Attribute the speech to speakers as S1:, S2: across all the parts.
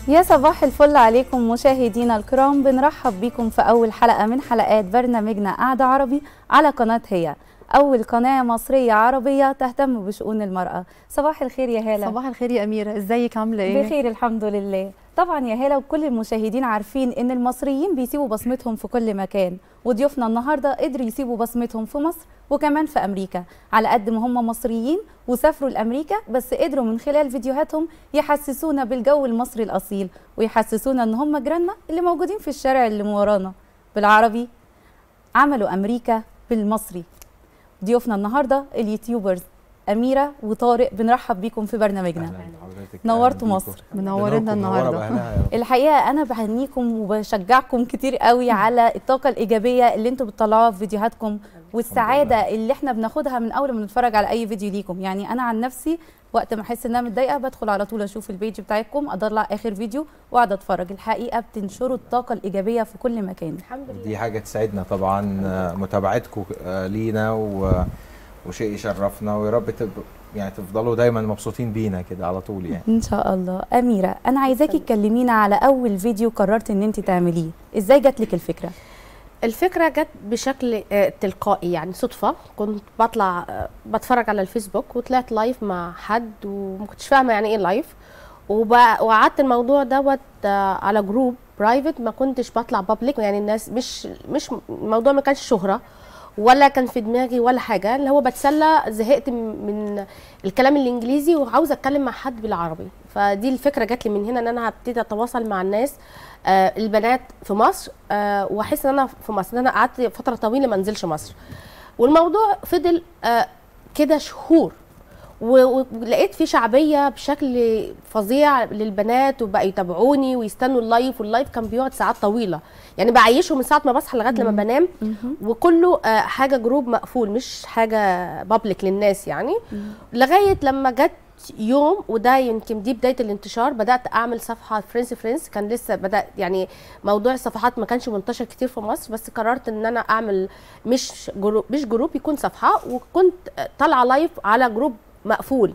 S1: يا صباح الفل عليكم مشاهدينا الكرام بنرحب بكم في أول حلقة من حلقات برنامجنا قعدة عربي على قناة هي أول قناة مصرية عربية تهتم بشؤون المرأة صباح الخير يا هالة
S2: صباح الخير يا أميرة ازيك عاملة ايه؟
S1: بخير الحمد لله طبعا يا هالة وكل المشاهدين عارفين ان المصريين بيسيبوا بصمتهم في كل مكان وضيوفنا النهارده قدروا يسيبوا بصمتهم في مصر وكمان في امريكا على قد ما هم مصريين وسافروا لامريكا بس قدروا من خلال فيديوهاتهم يحسسونا بالجو المصري الاصيل ويحسسونا ان هم جيراننا اللي موجودين في الشارع اللي من ورانا بالعربي عملوا امريكا بالمصري ضيوفنا النهارده اليوتيوبرز اميره وطارق بنرحب بيكم في برنامجنا
S3: أهلاً بحضرتك.
S1: نورتوا
S3: أهلاً
S1: مصر.
S3: بيكم.
S2: منورنا
S3: بنوركم،
S2: النهاردة.
S3: منورة بأهلها يا رب.
S1: الحقيقه انا بهنيكم وبشجعكم كتير قوي على الطاقه الايجابيه اللي انتوا بتطلعوها في فيديوهاتكم والسعاده اللي احنا بناخدها من اول ما نتفرج على اي فيديو ليكم يعني انا عن نفسي وقت ما احس ان انا متضايقه بدخل على طول اشوف البيج بتاعتكم اطلع اخر فيديو واقعد اتفرج الحقيقه بتنشروا الطاقه الايجابيه في كل مكان
S4: الحمد لله
S3: دي حاجة تسعدنا طبعا آه، متابعتكم آه، لينا و- وشيء يشرفنا ويا رب تب... يعني تفضلوا دايما مبسوطين بينا كده على طول يعني
S1: ان شاء الله اميره انا عايزاكي تكلمينا على اول فيديو قررت ان انت تعمليه ازاي جات لك الفكره
S4: الفكره جت بشكل آه، تلقائي يعني صدفه كنت بطلع آه، بتفرج على الفيسبوك وطلعت لايف مع حد وما كنتش فاهمه يعني ايه لايف وب- وقعدت الموضوع دوت آه، على جروب برايفت ما كنتش بطلع بابليك يعني الناس مش مش الموضوع ما كانش شهره ولا كان في دماغي ولا حاجه اللي هو بتسلى زهقت من من الكلام الانجليزي وعاوزه اتكلم مع حد بالعربي فدي الفكره جات لي من هنا ان انا هبتدي اتواصل مع الناس آه البنات في مصر آه واحس ان انا في مصر ان انا قعدت فتره طويله ما انزلش مصر والموضوع فضل آه كده شهور و- ولقيت في شعبيه بشكل فظيع للبنات وبقى يتابعوني ويستنوا اللايف واللايف كان بيقعد ساعات طويله يعني بعيشه من ساعه ما بصحى لغايه لما بنام وكله آه، حاجه جروب مقفول مش حاجه بابليك للناس يعني لغايه لما جت يوم وده يمكن دي بدايه الانتشار بدات اعمل صفحه فرنسي فريندز كان لسه بدا يعني موضوع الصفحات ما كانش منتشر كتير في مصر بس قررت ان انا اعمل مش جروب مش جروب يكون صفحه وكنت آه، طالعه لايف على جروب مقفول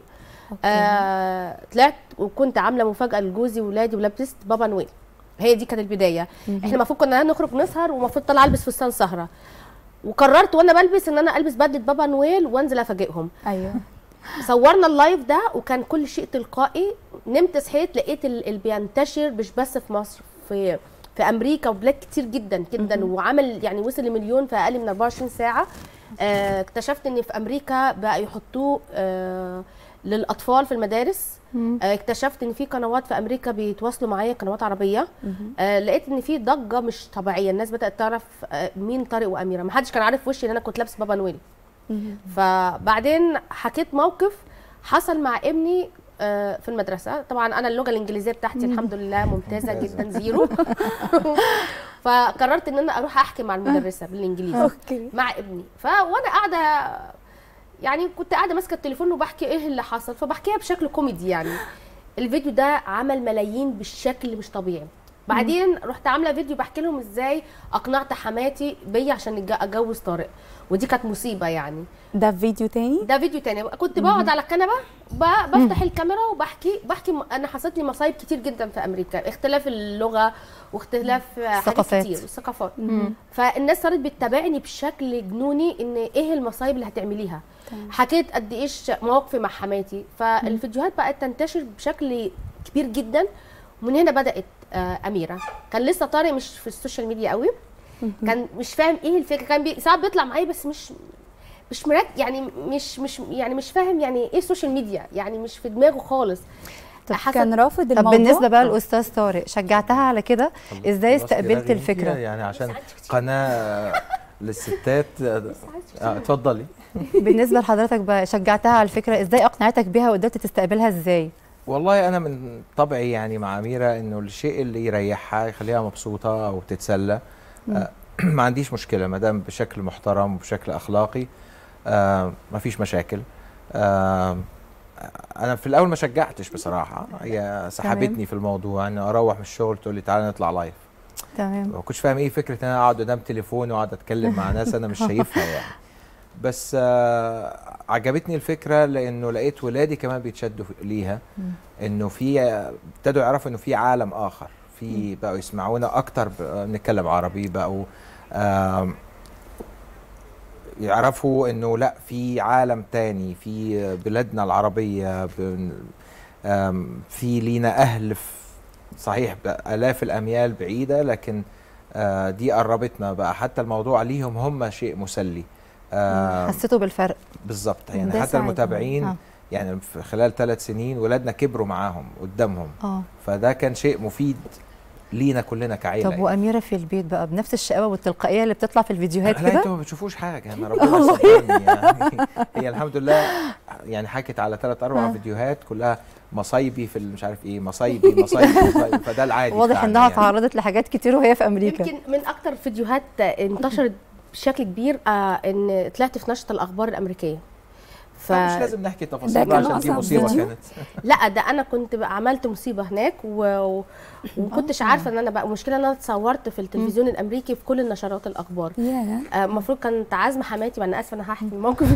S4: آه طلعت وكنت عامله مفاجاه لجوزي وولادي ولبست بابا نويل هي دي كانت البدايه احنا المفروض كنا نخرج نسهر ومفروض طالعه البس فستان سهره وقررت وانا بلبس ان انا البس بدله بابا نويل وانزل افاجئهم
S1: ايوه
S4: صورنا اللايف ده وكان كل شيء تلقائي نمت صحيت لقيت ال- اللي بينتشر مش بس في مصر في في امريكا وبلاد كتير جدا جدا وعمل يعني وصل لمليون في اقل من 24 ساعه آه اكتشفت ان في امريكا بقى يحطوه آه للاطفال في المدارس آه اكتشفت ان في قنوات في امريكا بيتواصلوا معايا قنوات عربيه آه لقيت ان في ضجه مش طبيعيه الناس بدات تعرف آه مين طارق واميره ما حدش كان عارف وشي ان انا كنت لابس بابا نويل فبعدين حكيت موقف حصل مع ابني آه، في المدرسه طبعا انا اللغه الانجليزيه بتاعتي الحمد لله ممتازه
S3: ممتازة.
S4: جدا زيرو فقررت ان انا اروح احكي مع المدرسه بالانجليزي
S1: اوكي
S4: مع ابني فوانا قاعده يعني كنت قاعده ماسكه التليفون وبحكي ايه اللي حصل فبحكيها بشكل كوميدي يعني الفيديو ده عمل ملايين بالشكل مش طبيعي بعدين رحت عامله فيديو بحكي لهم ازاي اقنعت حماتي بيا عشان أتج- اتجوز طارق ودي كانت مصيبه يعني
S1: ده في فيديو تاني
S4: ده فيديو تاني كنت بقعد على الكنبه ب- بفتح الكاميرا وبحكي بحكي م- انا حصلت لي مصايب كتير جدا في امريكا اختلاف اللغه واختلاف حاجات
S2: الثقافات.
S4: كتير الثقافات فالناس صارت بتتابعني بشكل جنوني ان ايه المصايب اللي هتعمليها حكيت قد ايش مواقفي مع حماتي فالفيديوهات بقت تنتشر بشكل كبير جدا ومن هنا بدات آه، اميره كان لسه طارق مش في السوشيال ميديا قوي كان مش فاهم ايه الفكره كان بي... ساعات بيطلع معايا بس مش مش مرك يعني مش مش يعني مش فاهم يعني ايه السوشيال ميديا يعني مش في دماغه خالص
S1: طب
S4: حسب-
S1: كان رافض
S2: طب
S1: الموضوع
S2: بالنسبة بقى للأستاذ طارق شجعتها على كده ازاي
S3: خلاص كده
S2: استقبلت
S3: غير
S2: الفكرة؟
S3: فيها يعني عشان قناة للستات آه، آه، اتفضلي
S2: بالنسبة لحضرتك بقى شجعتها على الفكرة ازاي اقنعتك بيها وقدرت تستقبلها ازاي؟
S3: والله انا من طبعي يعني مع اميره انه الشيء اللي يريحها يخليها مبسوطه او تتسلى آه ما عنديش مشكله ما دام بشكل محترم وبشكل اخلاقي آه ما فيش مشاكل آه انا في الاول ما شجعتش بصراحه هي سحبتني في الموضوع انه اروح من الشغل تقول لي تعالى نطلع لايف
S2: تمام
S3: ما كنتش فاهم ايه فكره ان انا اقعد قدام تليفون واقعد اتكلم مع ناس انا مش شايفها يعني بس آه عجبتني الفكره لانه لقيت ولادي كمان بيتشدوا في- ليها انه في ابتدوا يعرفوا انه في عالم اخر في بقوا يسمعونا اكتر ب- بنتكلم عربي بقوا آم، يعرفوا انه لا في عالم تاني في بلادنا العربيه بن- آم، في لينا اهل في صحيح بالاف الاميال بعيده لكن آه، دي قربتنا بقى حتى الموضوع ليهم هم شيء مسلي آم،
S2: حسيتوا بالفرق
S3: بالظبط
S2: ده
S3: يعني حتى
S2: ساعد.
S3: المتابعين
S2: آه.
S3: يعني في خلال ثلاث سنين ولادنا كبروا معاهم قدامهم
S2: اه
S3: فده كان شيء مفيد لينا كلنا كعيله
S2: طب واميره في البيت بقى بنفس الشقاوه والتلقائيه اللي بتطلع في الفيديوهات
S3: لا
S2: كده
S3: انتوا ما بتشوفوش حاجه انا ربنا يصبرني يعني هي الحمد لله يعني حكت على ثلاث اربع
S2: آه.
S3: فيديوهات كلها مصايبي في ال- مش عارف ايه مصايبي مصايبي, مصايبي فده العادي
S2: واضح
S3: بتاعنا
S2: انها
S3: يعني.
S2: تعرضت لحاجات كتير وهي في امريكا
S4: يمكن من اكتر فيديوهات انتشرت بشكل كبير آه ان طلعت في نشره الاخبار الامريكيه ف
S3: لا، مش لازم نحكي
S1: ده
S3: تفاصيل
S1: كان
S3: عشان دي
S1: أصعب
S3: مصيبه
S1: فيديو.
S3: كانت
S4: لا ده انا كنت بقى عملت مصيبه هناك و... و... وكنتش
S2: آه.
S4: عارفه ان انا بقى المشكله ان انا اتصورت في التلفزيون الامريكي في كل النشرات الاخبار
S1: يا
S4: آه، المفروض كانت عازمه حماتي وانا اسفه انا هحكي الموقف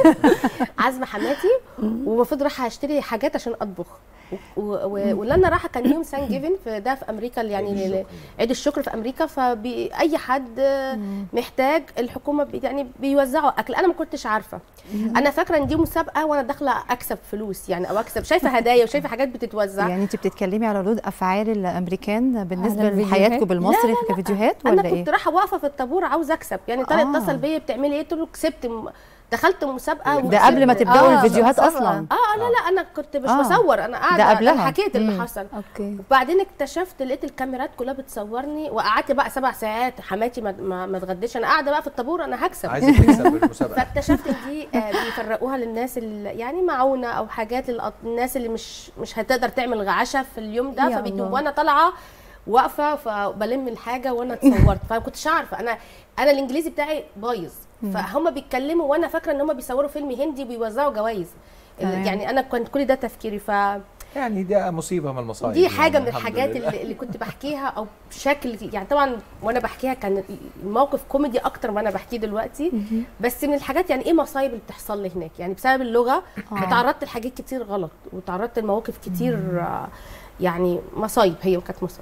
S4: عازمه حماتي ومفروض رايحه اشتري حاجات عشان اطبخ و- و- واللي انا رايحه كان يوم سان جيفن في ده في امريكا يعني ل- عيد الشكر في امريكا فاي حد محتاج الحكومه بي يعني بيوزعوا اكل انا ما كنتش عارفه انا فاكره ان دي مسابقه وانا داخله اكسب فلوس يعني او اكسب شايفه هدايا وشايفه حاجات بتتوزع
S2: يعني انت بتتكلمي على ردود افعال الامريكان بالنسبه
S1: على الفيديوهات؟
S2: لحياتكم بالمصري كفيديوهات
S4: انا
S2: ولا
S4: كنت
S2: ايه
S4: رايحه واقفه في الطابور عاوزه اكسب يعني طارق
S2: آه.
S4: اتصل بيا بتعملي ايه قلت له كسبت م- دخلت مسابقه
S2: ده قبل ما
S4: وكسبت.
S2: تبداوا
S1: آه،
S2: الفيديوهات
S1: مسابقة.
S2: اصلا
S4: اه لا لا انا كنت مش
S2: آه.
S4: بصور انا قاعده
S2: ده قبلها.
S4: أنا حكيت اللي
S2: مم.
S4: حصل
S1: اوكي
S4: وبعدين اكتشفت لقيت الكاميرات كلها بتصورني وقعدت بقى سبع ساعات حماتي ما ما, ما اتغديش انا قاعده بقى في الطابور انا هكسب
S3: عايزه تكسب المسابقه
S4: فاكتشفت ان دي آه، بيفرقوها للناس اللي يعني معونه او حاجات للناس اللي مش مش هتقدر تعمل عشاء في اليوم ده
S1: يا
S4: فبيدوا
S1: الله.
S4: وانا طالعه واقفه فبلم الحاجه وانا اتصورت فما كنتش عارفه انا انا الانجليزي بتاعي بايظ فهم بيتكلموا وانا فاكره ان هم بيصوروا فيلم هندي وبيوزعوا جوائز
S2: تمام.
S4: يعني انا كنت كل ده تفكيري ف
S3: يعني دي مصيبه من المصايب
S4: دي حاجه
S3: يعني
S4: من
S3: الحمد
S4: الحاجات
S3: لله.
S4: اللي, اللي كنت بحكيها او بشكل يعني طبعا وانا بحكيها كان الموقف كوميدي اكتر ما انا بحكيه دلوقتي بس من الحاجات يعني ايه مصايب اللي بتحصل لي هناك يعني بسبب اللغه
S2: آه.
S4: اتعرضت لحاجات كتير غلط وتعرضت لمواقف كتير آه، يعني مصايب هي كانت مصايب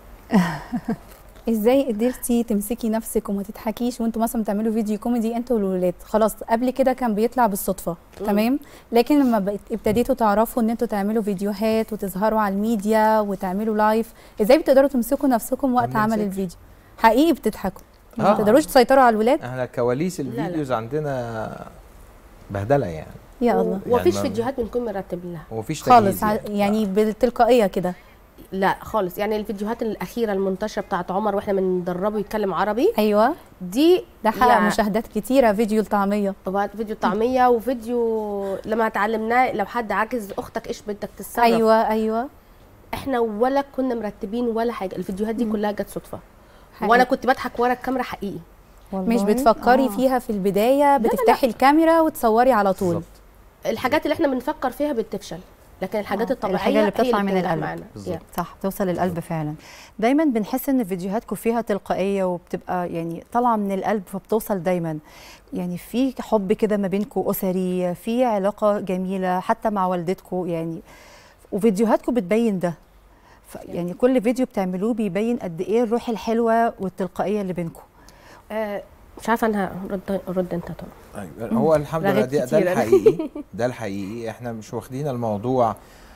S1: ازاي قدرتي تمسكي نفسك وما تضحكيش وانتوا مثلا بتعملوا فيديو كوميدي انتوا والولاد خلاص قبل كده كان بيطلع بالصدفه
S4: مم.
S1: تمام لكن لما بقيت- ابتديتوا تعرفوا ان انتوا تعملوا فيديوهات وتظهروا على الميديا وتعملوا لايف ازاي بتقدروا تمسكوا نفسكم وقت
S3: ما
S1: عمل
S3: بنمسكش.
S1: الفيديو حقيقي بتضحكوا ما
S3: آه.
S1: تقدروش تسيطروا على الولاد
S3: احنا كواليس
S4: لا.
S3: الفيديوز عندنا بهدله يعني
S1: يا الله
S4: ومفيش
S3: يعني ما-
S4: فيديوهات بنكون مرتب لها
S3: ومفيش
S1: خالص
S3: تجهيز
S1: ع- يعني بالتلقائيه كده
S4: لا خالص يعني الفيديوهات الاخيره المنتشره بتاعت عمر واحنا بندربه يتكلم عربي
S1: ايوه
S4: دي
S1: ده حقق
S4: يعني-
S1: مشاهدات كتيره فيديو الطعميه
S4: وبعد فيديو طعميه وفيديو لما اتعلمناه لو حد عاجز اختك ايش بدك تتصرف
S1: ايوه ايوه
S4: احنا ولا كنا مرتبين ولا حاجه الفيديوهات دي كلها جت صدفه
S1: حقيقي.
S4: وانا كنت بضحك ورا الكاميرا حقيقي
S1: مش
S2: والله.
S1: بتفكري
S2: آه.
S1: فيها في البدايه بتفتحي الكاميرا وتصوري على طول
S3: بالظبط.
S4: الحاجات اللي احنا بنفكر فيها بتفشل لكن الحاجات
S2: آه،
S4: الطبيعيه
S2: الحاجة اللي بتطلع
S4: هي
S2: من
S4: بتنجح
S2: القلب.
S4: معانا.
S3: بالظبط.
S4: Yeah.
S2: صح توصل للقلب فعلا دايما بنحس ان فيديوهاتكم فيها تلقائيه وبتبقى يعني طالعه من القلب فبتوصل دايما يعني في حب كده ما بينكم اسري في علاقه جميله حتى مع والدتكم يعني وفيديوهاتكم بتبين ده ف- يعني كل فيديو بتعملوه بيبين قد ايه الروح الحلوه والتلقائيه اللي بينكم
S4: آه مش عارفه انا رد رد انت طبعا
S3: أيوة. هو الحمد لله
S4: رغيت
S3: ده, ده
S4: كتير أنا.
S3: الحقيقي ده الحقيقي احنا مش واخدين الموضوع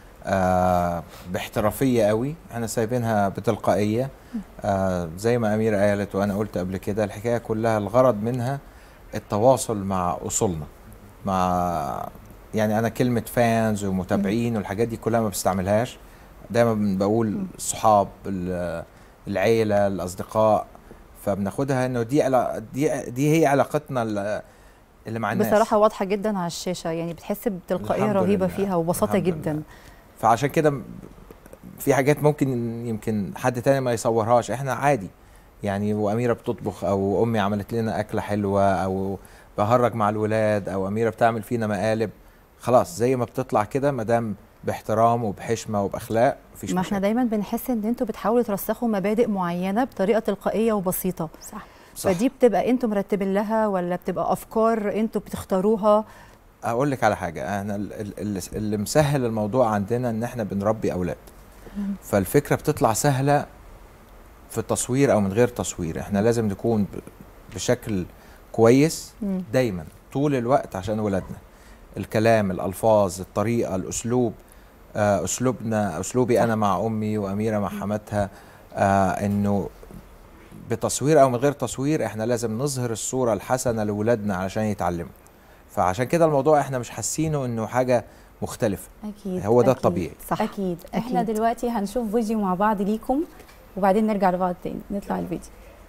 S3: آه باحترافيه قوي احنا سايبينها بتلقائيه آه زي ما اميره قالت وانا قلت قبل كده الحكايه كلها الغرض منها التواصل مع اصولنا مع يعني انا كلمه فانز ومتابعين والحاجات دي كلها ما بستعملهاش دايما بقول الصحاب ال- العيله الاصدقاء فبناخدها انه دي علا دي دي هي علاقتنا ال- اللي مع الناس
S2: بصراحه واضحه جدا على الشاشه يعني بتحس بتلقائيه
S3: الحمد
S2: رهيبه
S3: لله.
S2: فيها وبساطه
S3: الحمد
S2: جدا
S3: لله. فعشان كده م- في حاجات ممكن يمكن حد تاني ما يصورهاش احنا عادي يعني واميره بتطبخ او امي عملت لنا اكله حلوه او بهرج مع الولاد او اميره بتعمل فينا مقالب خلاص زي ما بتطلع كده ما دام باحترام وبحشمه وباخلاق مفيش
S2: ما احنا
S3: مشاكل
S2: دايما بنحس ان انتوا بتحاولوا ترسخوا مبادئ معينه بطريقه تلقائيه وبسيطه
S1: صح
S3: صح.
S2: فدي بتبقى انتوا مرتبين لها ولا بتبقى افكار انتوا بتختاروها
S3: اقول لك على حاجه احنا ال- ال- ال- اللي مسهل الموضوع عندنا ان احنا بنربي اولاد فالفكره بتطلع سهله في التصوير او من غير تصوير احنا لازم نكون ب- بشكل كويس
S2: مم.
S3: دايما طول الوقت عشان ولادنا الكلام الالفاظ الطريقه الاسلوب آه، اسلوبنا اسلوبي انا مع امي واميره مع حماتها آه، انه بتصوير او من غير تصوير احنا لازم نظهر الصوره الحسنه لاولادنا علشان يتعلموا فعشان كده الموضوع احنا مش حاسينه انه حاجه مختلفه
S1: اكيد
S3: هو ده
S1: أكيد.
S3: الطبيعي
S2: صح
S1: اكيد احنا
S2: أكيد.
S1: دلوقتي هنشوف فيديو مع بعض ليكم وبعدين نرجع لبعض تاني نطلع الفيديو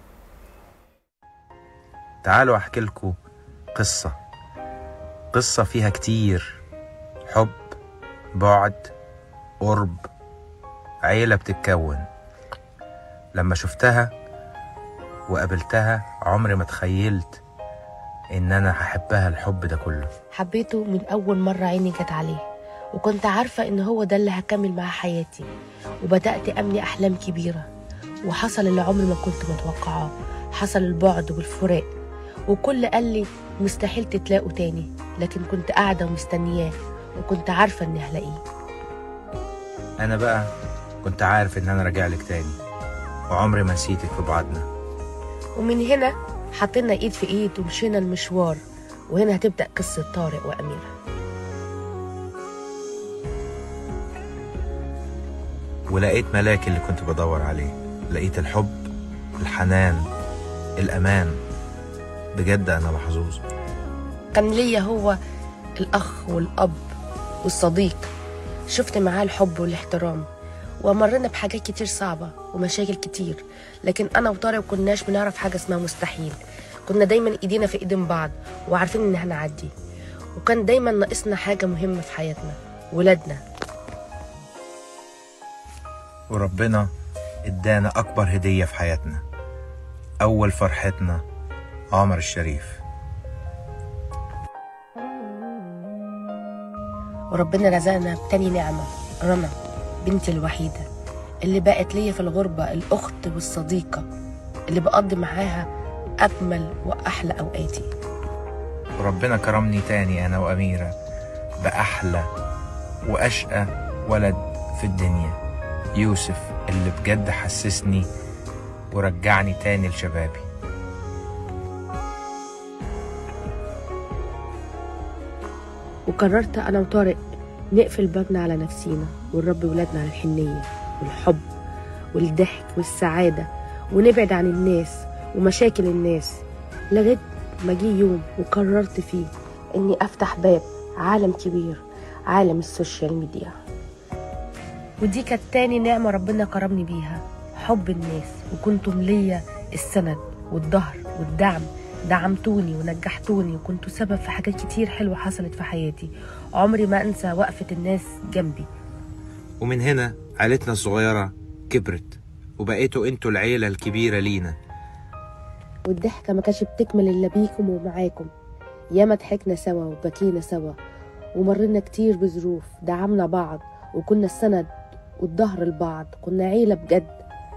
S5: تعالوا احكي لكم قصة قصة فيها كتير حب بعد قرب عيلة بتتكون لما شفتها وقابلتها عمري ما تخيلت ان انا هحبها الحب ده كله
S6: حبيته من أول مرة عيني جت عليه وكنت عارفة إن هو ده اللي هكمل معاه حياتي وبدأت أبني أحلام كبيرة وحصل اللي عمري ما كنت متوقعاه حصل البعد والفراق وكل قال لي مستحيل تتلاقوا تاني لكن كنت قاعدة ومستنياه وكنت عارفة إني هلاقيه
S5: انا بقى كنت عارف ان انا راجع لك تاني وعمري ما نسيتك في بعدنا
S6: ومن هنا حطينا إيد في إيد ومشينا المشوار وهنا هتبدأ قصة طارق وأميرة
S5: ولقيت ملاك اللي كنت بدور عليه لقيت الحب الحنان الأمان بجد أنا محظوظ
S6: كان ليا هو الأخ والأب والصديق شفت معاه الحب والاحترام ومرنا بحاجات كتير صعبة ومشاكل كتير لكن أنا وطارق كناش بنعرف حاجة اسمها مستحيل كنا دايما إيدينا في إيدين بعض وعارفين إن هنعدي وكان دايما ناقصنا حاجة مهمة في حياتنا ولادنا
S5: وربنا ادانا أكبر هدية في حياتنا أول فرحتنا عمر الشريف
S6: وربنا رزقنا بتاني نعمة رنا بنتي الوحيدة اللي بقت ليا في الغربة الأخت والصديقة اللي بقضي معاها أجمل وأحلى أوقاتي
S5: وربنا كرمني تاني أنا وأميرة بأحلى وأشقى ولد في الدنيا يوسف اللي بجد حسسني ورجعني تاني لشبابي
S6: وقررت أنا وطارق نقفل بابنا على نفسينا ونربي ولادنا على الحنية والحب والضحك والسعادة ونبعد عن الناس ومشاكل الناس لغاية ما جه يوم وقررت فيه إني أفتح باب عالم كبير عالم السوشيال ميديا ودي كانت تاني نعمة ربنا كرمني بيها حب الناس وكنتم ليا السند والظهر والدعم دعمتوني ونجحتوني وكنتوا سبب في حاجات كتير حلوة حصلت في حياتي عمري ما أنسى وقفة الناس جنبي
S5: ومن هنا عيلتنا الصغيرة كبرت وبقيتوا انتوا العيلة الكبيرة لينا
S6: والضحكة ما كانتش بتكمل إلا بيكم ومعاكم ياما ضحكنا سوا وبكينا سوا ومرنا كتير بظروف دعمنا بعض وكنا السند والظهر لبعض كنا عيلة بجد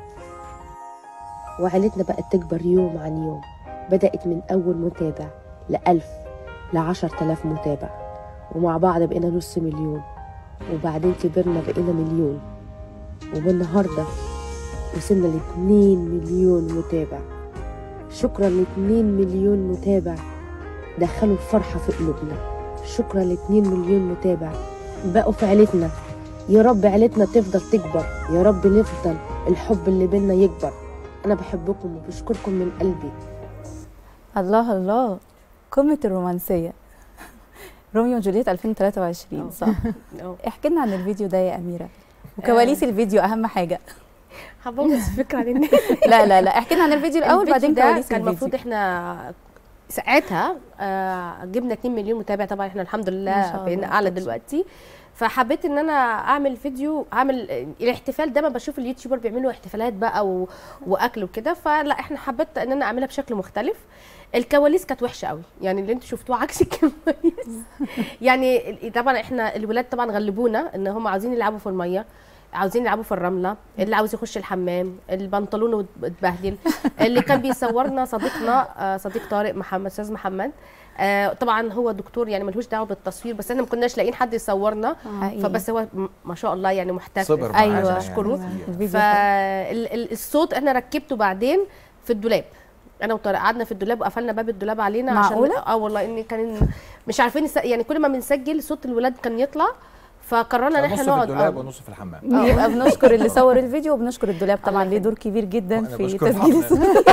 S6: وعيلتنا بقت تكبر يوم عن يوم بدأت من أول متابع لألف لعشر تلاف متابع ومع بعض بقينا نص مليون وبعدين كبرنا بقينا مليون وبالنهاردة وصلنا لاتنين مليون متابع شكرا لاتنين مليون متابع دخلوا الفرحة في قلوبنا شكرا لاتنين مليون متابع بقوا في عيلتنا يا رب عيلتنا تفضل تكبر يا رب نفضل الحب اللي بينا يكبر أنا بحبكم وبشكركم من قلبي
S1: الله الله قمة الرومانسية روميو وجولييت 2023 صح احكي لنا عن الفيديو ده يا أميرة وكواليس الفيديو أهم حاجة
S4: هبوظ فكره للناس
S1: لا لا لا احكي لنا عن الفيديو الأول بعدين
S4: ده
S1: كواليس
S4: كان المفروض
S1: الفيديو
S4: احنا ساعتها آه جبنا 2 مليون متابع طبعا احنا الحمد
S1: ما
S4: لله
S1: شاء الله.
S4: بقينا اعلى دلوقتي فحبيت ان انا اعمل فيديو اعمل الاحتفال ده ما بشوف اليوتيوبر بيعملوا احتفالات بقى و... واكل وكده فلا احنا حبيت ان انا اعملها بشكل مختلف الكواليس كانت وحشه قوي يعني اللي انتوا شفتوه عكس الكواليس يعني ال- طبعا احنا الولاد طبعا غلبونا ان هم عاوزين يلعبوا في الميه عاوزين يلعبوا في الرمله اللي عاوز يخش الحمام البنطلون اتبهدل اللي كان بيصورنا صديقنا آه، صديق طارق محمد استاذ محمد آه، طبعا هو دكتور يعني ملهوش دعوه بالتصوير بس احنا ما كناش لاقيين حد يصورنا
S1: حقيقي.
S4: فبس هو م- ما شاء الله يعني محترف
S3: صبر
S1: أيوة.
S3: معانا يعني
S4: اشكره
S3: كتير.
S1: الفيديو حلو.
S4: فالصوت انا ركبته بعدين في الدولاب انا وطارق قعدنا في الدولاب وقفلنا باب الدولاب علينا
S1: معقولة؟
S4: عشان اه والله ان كان مش عارفين نس... يعني كل ما بنسجل صوت الولاد كان يطلع فقررنا ان احنا
S3: نص في
S4: نقعد
S3: الدولاب
S4: آه.
S3: ونص في الحمام
S1: يبقى بنشكر اللي صور الفيديو وبنشكر الدولاب طبعا
S4: الله
S1: ليه دور كبير جدا
S3: وأنا
S1: في
S3: بشكر
S1: تسجيل
S3: الحمام.
S1: الصوت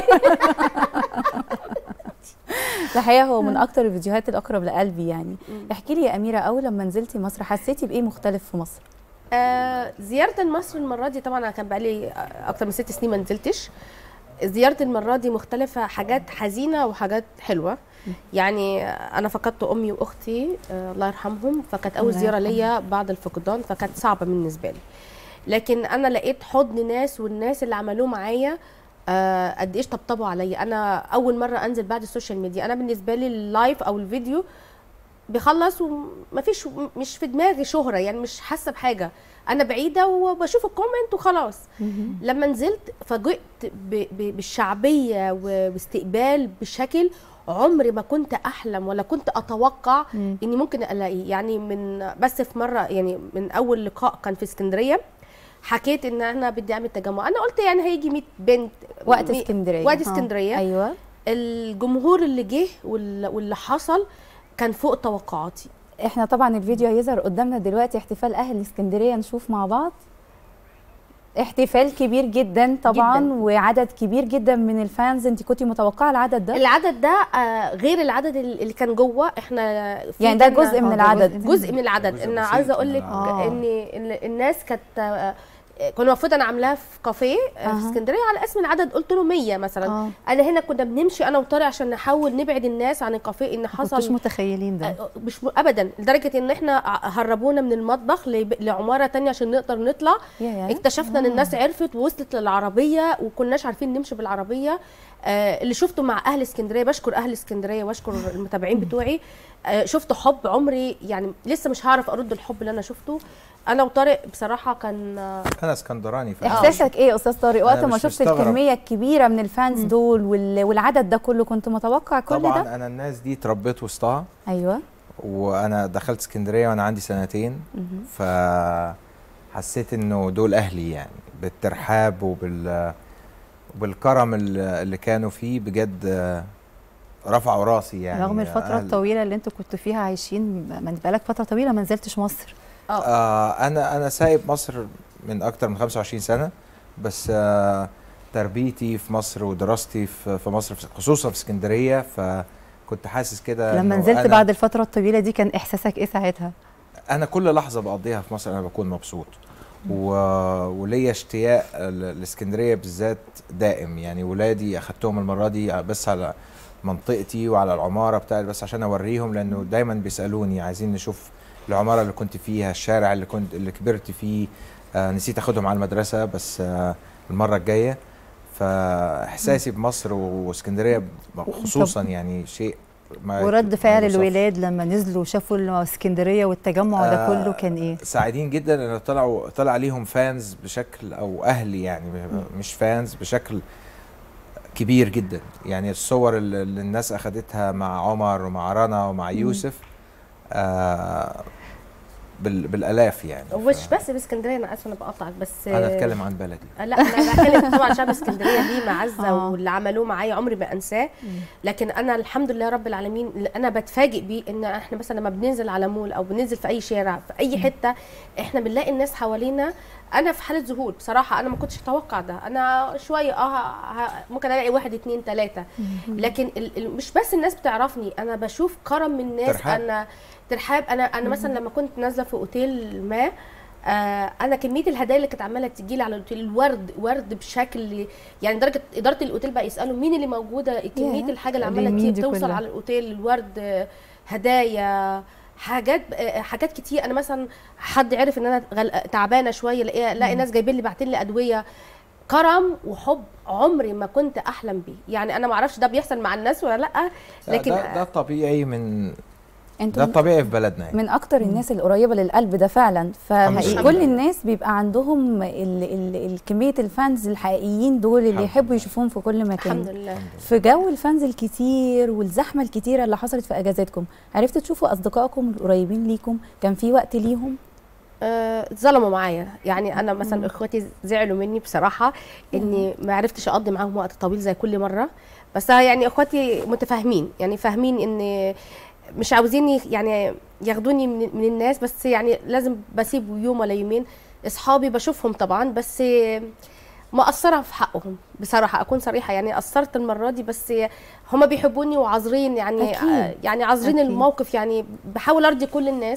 S1: الحقيقه هو من اكتر الفيديوهات الاقرب لقلبي يعني احكي لي يا اميره اول لما نزلتي مصر حسيتي بايه مختلف في مصر
S4: آه زيارة مصر المرة دي طبعا أنا كان بقالي أكتر من ست سنين ما نزلتش زيارة المرة دي مختلفة حاجات حزينة وحاجات حلوة يعني أنا فقدت أمي وأختي آه الله يرحمهم فكانت أول
S2: الله
S4: زيارة
S2: يرحمهم.
S4: ليا بعد الفقدان فكانت صعبة بالنسبة لي لكن أنا لقيت حضن ناس والناس اللي عملوه معايا آه قد ايش طبطبوا عليا انا اول مره انزل بعد السوشيال ميديا انا بالنسبه لي اللايف او الفيديو بيخلص ومفيش مش في دماغي شهره يعني مش حاسه بحاجه انا بعيده وبشوف الكومنت وخلاص لما نزلت فاجئت ب- ب- بالشعبيه و- واستقبال بشكل عمري ما كنت احلم ولا كنت اتوقع
S2: مم.
S4: اني ممكن الاقيه يعني من بس في مره يعني من اول لقاء كان في اسكندريه حكيت ان انا بدي اعمل تجمع انا قلت يعني هيجي 100 بنت
S1: وقت
S4: مي-
S1: اسكندريه
S4: وقت
S1: آه.
S4: اسكندريه
S1: ايوه
S4: الجمهور اللي جه وال- واللي حصل كان فوق توقعاتي
S1: احنا طبعا الفيديو هيظهر قدامنا دلوقتي احتفال اهل اسكندريه نشوف مع بعض احتفال كبير جدا طبعا
S4: جداً.
S1: وعدد كبير جدا من الفانز انت كنتي متوقعه العدد ده
S4: العدد ده آه، غير العدد اللي كان جوه احنا في
S1: يعني ده
S4: كنا-
S1: جزء من
S2: آه، ده
S1: العدد
S4: جزء من العدد
S3: جزء
S4: انا
S3: بسيط
S4: عايزه
S3: من
S4: اقول لك
S3: العدد.
S2: آه.
S4: ان إن الناس كانت آه، كنا المفروض انا عاملاها في كافيه آه،
S1: أها.
S4: في اسكندريه على اسم العدد قلت له 100 مثلا
S2: اه
S4: انا هنا كنا بنمشي انا وطارق عشان نحاول نبعد الناس عن الكافيه ان
S2: ما كنتوش
S4: حصل
S2: متخيلين ده
S4: آه، مش م- ابدا لدرجه ان احنا ع- هربونا من المطبخ لب- لعماره تانية عشان نقدر نطلع
S1: يا
S4: اكتشفنا ان الناس عرفت ووصلت للعربيه وكناش عارفين نمشي بالعربيه آه اللي شفته مع اهل اسكندريه بشكر اهل اسكندريه واشكر المتابعين بتوعي آه شفت حب عمري يعني لسه مش هعرف ارد الحب اللي انا شفته انا وطارق بصراحه كان آه
S3: انا اسكندراني ف
S1: احساسك ايه يا استاذ طارق وقت
S3: أنا
S1: ما
S3: مش
S1: شفت
S3: مستغرب.
S1: الكميه الكبيره من الفانز دول وال- والعدد ده كله كنت متوقع كل
S3: طبعا
S1: ده
S3: انا الناس دي اتربيت وسطها
S1: ايوه
S3: وانا دخلت اسكندريه وانا عندي سنتين
S1: مهم.
S3: فحسيت انه دول اهلي يعني بالترحاب وبال وبالكرم ال- اللي كانوا فيه بجد آه، رفعوا راسي يعني
S2: رغم الفتره
S3: أهل-
S2: الطويله اللي انتوا كنتوا فيها عايشين ما انت بقالك فتره طويله ما نزلتش مصر
S3: آه انا انا سايب مصر من اكتر من 25 سنه بس آه تربيتي في مصر ودراستي في في مصر خصوصا في اسكندريه فكنت حاسس كده
S2: لما
S3: إنه
S2: نزلت
S3: أنا
S2: بعد الفتره الطويله دي كان احساسك ايه ساعتها
S3: انا كل لحظه بقضيها في مصر انا بكون مبسوط و... وليا اشتياق ل- لاسكندريه بالذات دائم يعني ولادي اخدتهم المره دي بس على منطقتي وعلى العماره بتاعتي بس عشان اوريهم لانه دايما بيسالوني عايزين نشوف العماره اللي كنت فيها الشارع اللي كنت اللي كبرت فيه آه نسيت اخدهم على المدرسه بس آه المره الجايه فاحساسي بمصر واسكندريه خصوصا يعني شيء ما
S2: ورد
S3: ما
S2: فعل
S3: يوصفش.
S2: الولاد لما نزلوا وشافوا ال- اسكندريه والتجمع ده
S3: آه،
S2: كله كان ايه
S3: سعيدين جدا ان طلعوا طلع ليهم فانز بشكل او اهلي يعني مش فانز بشكل كبير جدا يعني الصور اللي اللي الناس اخدتها مع عمر ومع رنا ومع يوسف آه بال بالالاف يعني
S4: ومش
S3: ف-
S4: بس باسكندريه انا اسفه انا بقطعك بس
S3: انا اتكلم عن بلدي
S4: لا انا بتكلم طبعا شعب اسكندريه ليه معزه
S2: آه.
S4: واللي عملوه معايا عمري ما انساه لكن انا الحمد لله رب العالمين اللي انا بتفاجئ بيه ان احنا مثلا لما بننزل على مول او بننزل في اي شارع في اي حته احنا بنلاقي الناس حوالينا انا في حاله ذهول بصراحه انا ما كنتش اتوقع ده انا شويه اه ه- ممكن الاقي واحد اتنين تلاته لكن ال- ال- مش بس الناس بتعرفني انا بشوف كرم من الناس
S3: ترحاب.
S4: انا ترحاب انا انا مثلا لما كنت نازله في اوتيل ما آه انا كميه الهدايا اللي كانت عماله تجي لي على الاوتيل الورد ورد بشكل يعني درجه اداره الاوتيل بقى يسالوا مين اللي موجوده كميه
S1: ياه.
S4: الحاجه اللي
S2: لمين
S4: عماله
S2: دي
S4: توصل
S2: كلها؟
S4: على الاوتيل الورد آه، هدايا حاجات آه، حاجات كتير انا مثلا حد عرف ان انا غل... تعبانه شويه الاقي الاقي ناس جايبين لي باعتين لي ادويه كرم وحب عمري ما كنت احلم بيه يعني انا ما اعرفش ده بيحصل مع الناس ولا لا
S3: لا،
S4: لكن
S3: ده, ده طبيعي من ده
S1: انتوا
S3: الطبيعي في بلدنا يعني
S1: من اكتر الناس القريبه للقلب ده فعلا
S3: الحمد
S1: فكل
S3: لله.
S1: الناس بيبقى عندهم ال ال ال كميه الفانز الحقيقيين دول اللي
S3: الحمد
S1: يحبوا
S3: لله.
S1: يشوفوهم في كل مكان
S4: الحمد لله
S1: في جو الفانز الكتير والزحمه الكتيره اللي حصلت في اجازاتكم عرفتوا تشوفوا اصدقائكم القريبين ليكم كان في وقت ليهم
S4: آه، اتظلموا معايا يعني انا مثلا اخواتي زعلوا مني بصراحه اني ما عرفتش اقضي معاهم وقت طويل زي كل مره بس يعني اخواتي متفاهمين يعني فاهمين ان مش عاوزين يعني ياخدوني من, من الناس بس يعني لازم بسيب يوم ولا يومين اصحابي بشوفهم طبعا بس مقصره في حقهم بصراحه اكون صريحه يعني قصرت المره دي بس هم بيحبوني وعذرين يعني
S1: أكيد.
S4: يعني عذرين
S1: أكيد.
S4: الموقف يعني بحاول ارضي كل الناس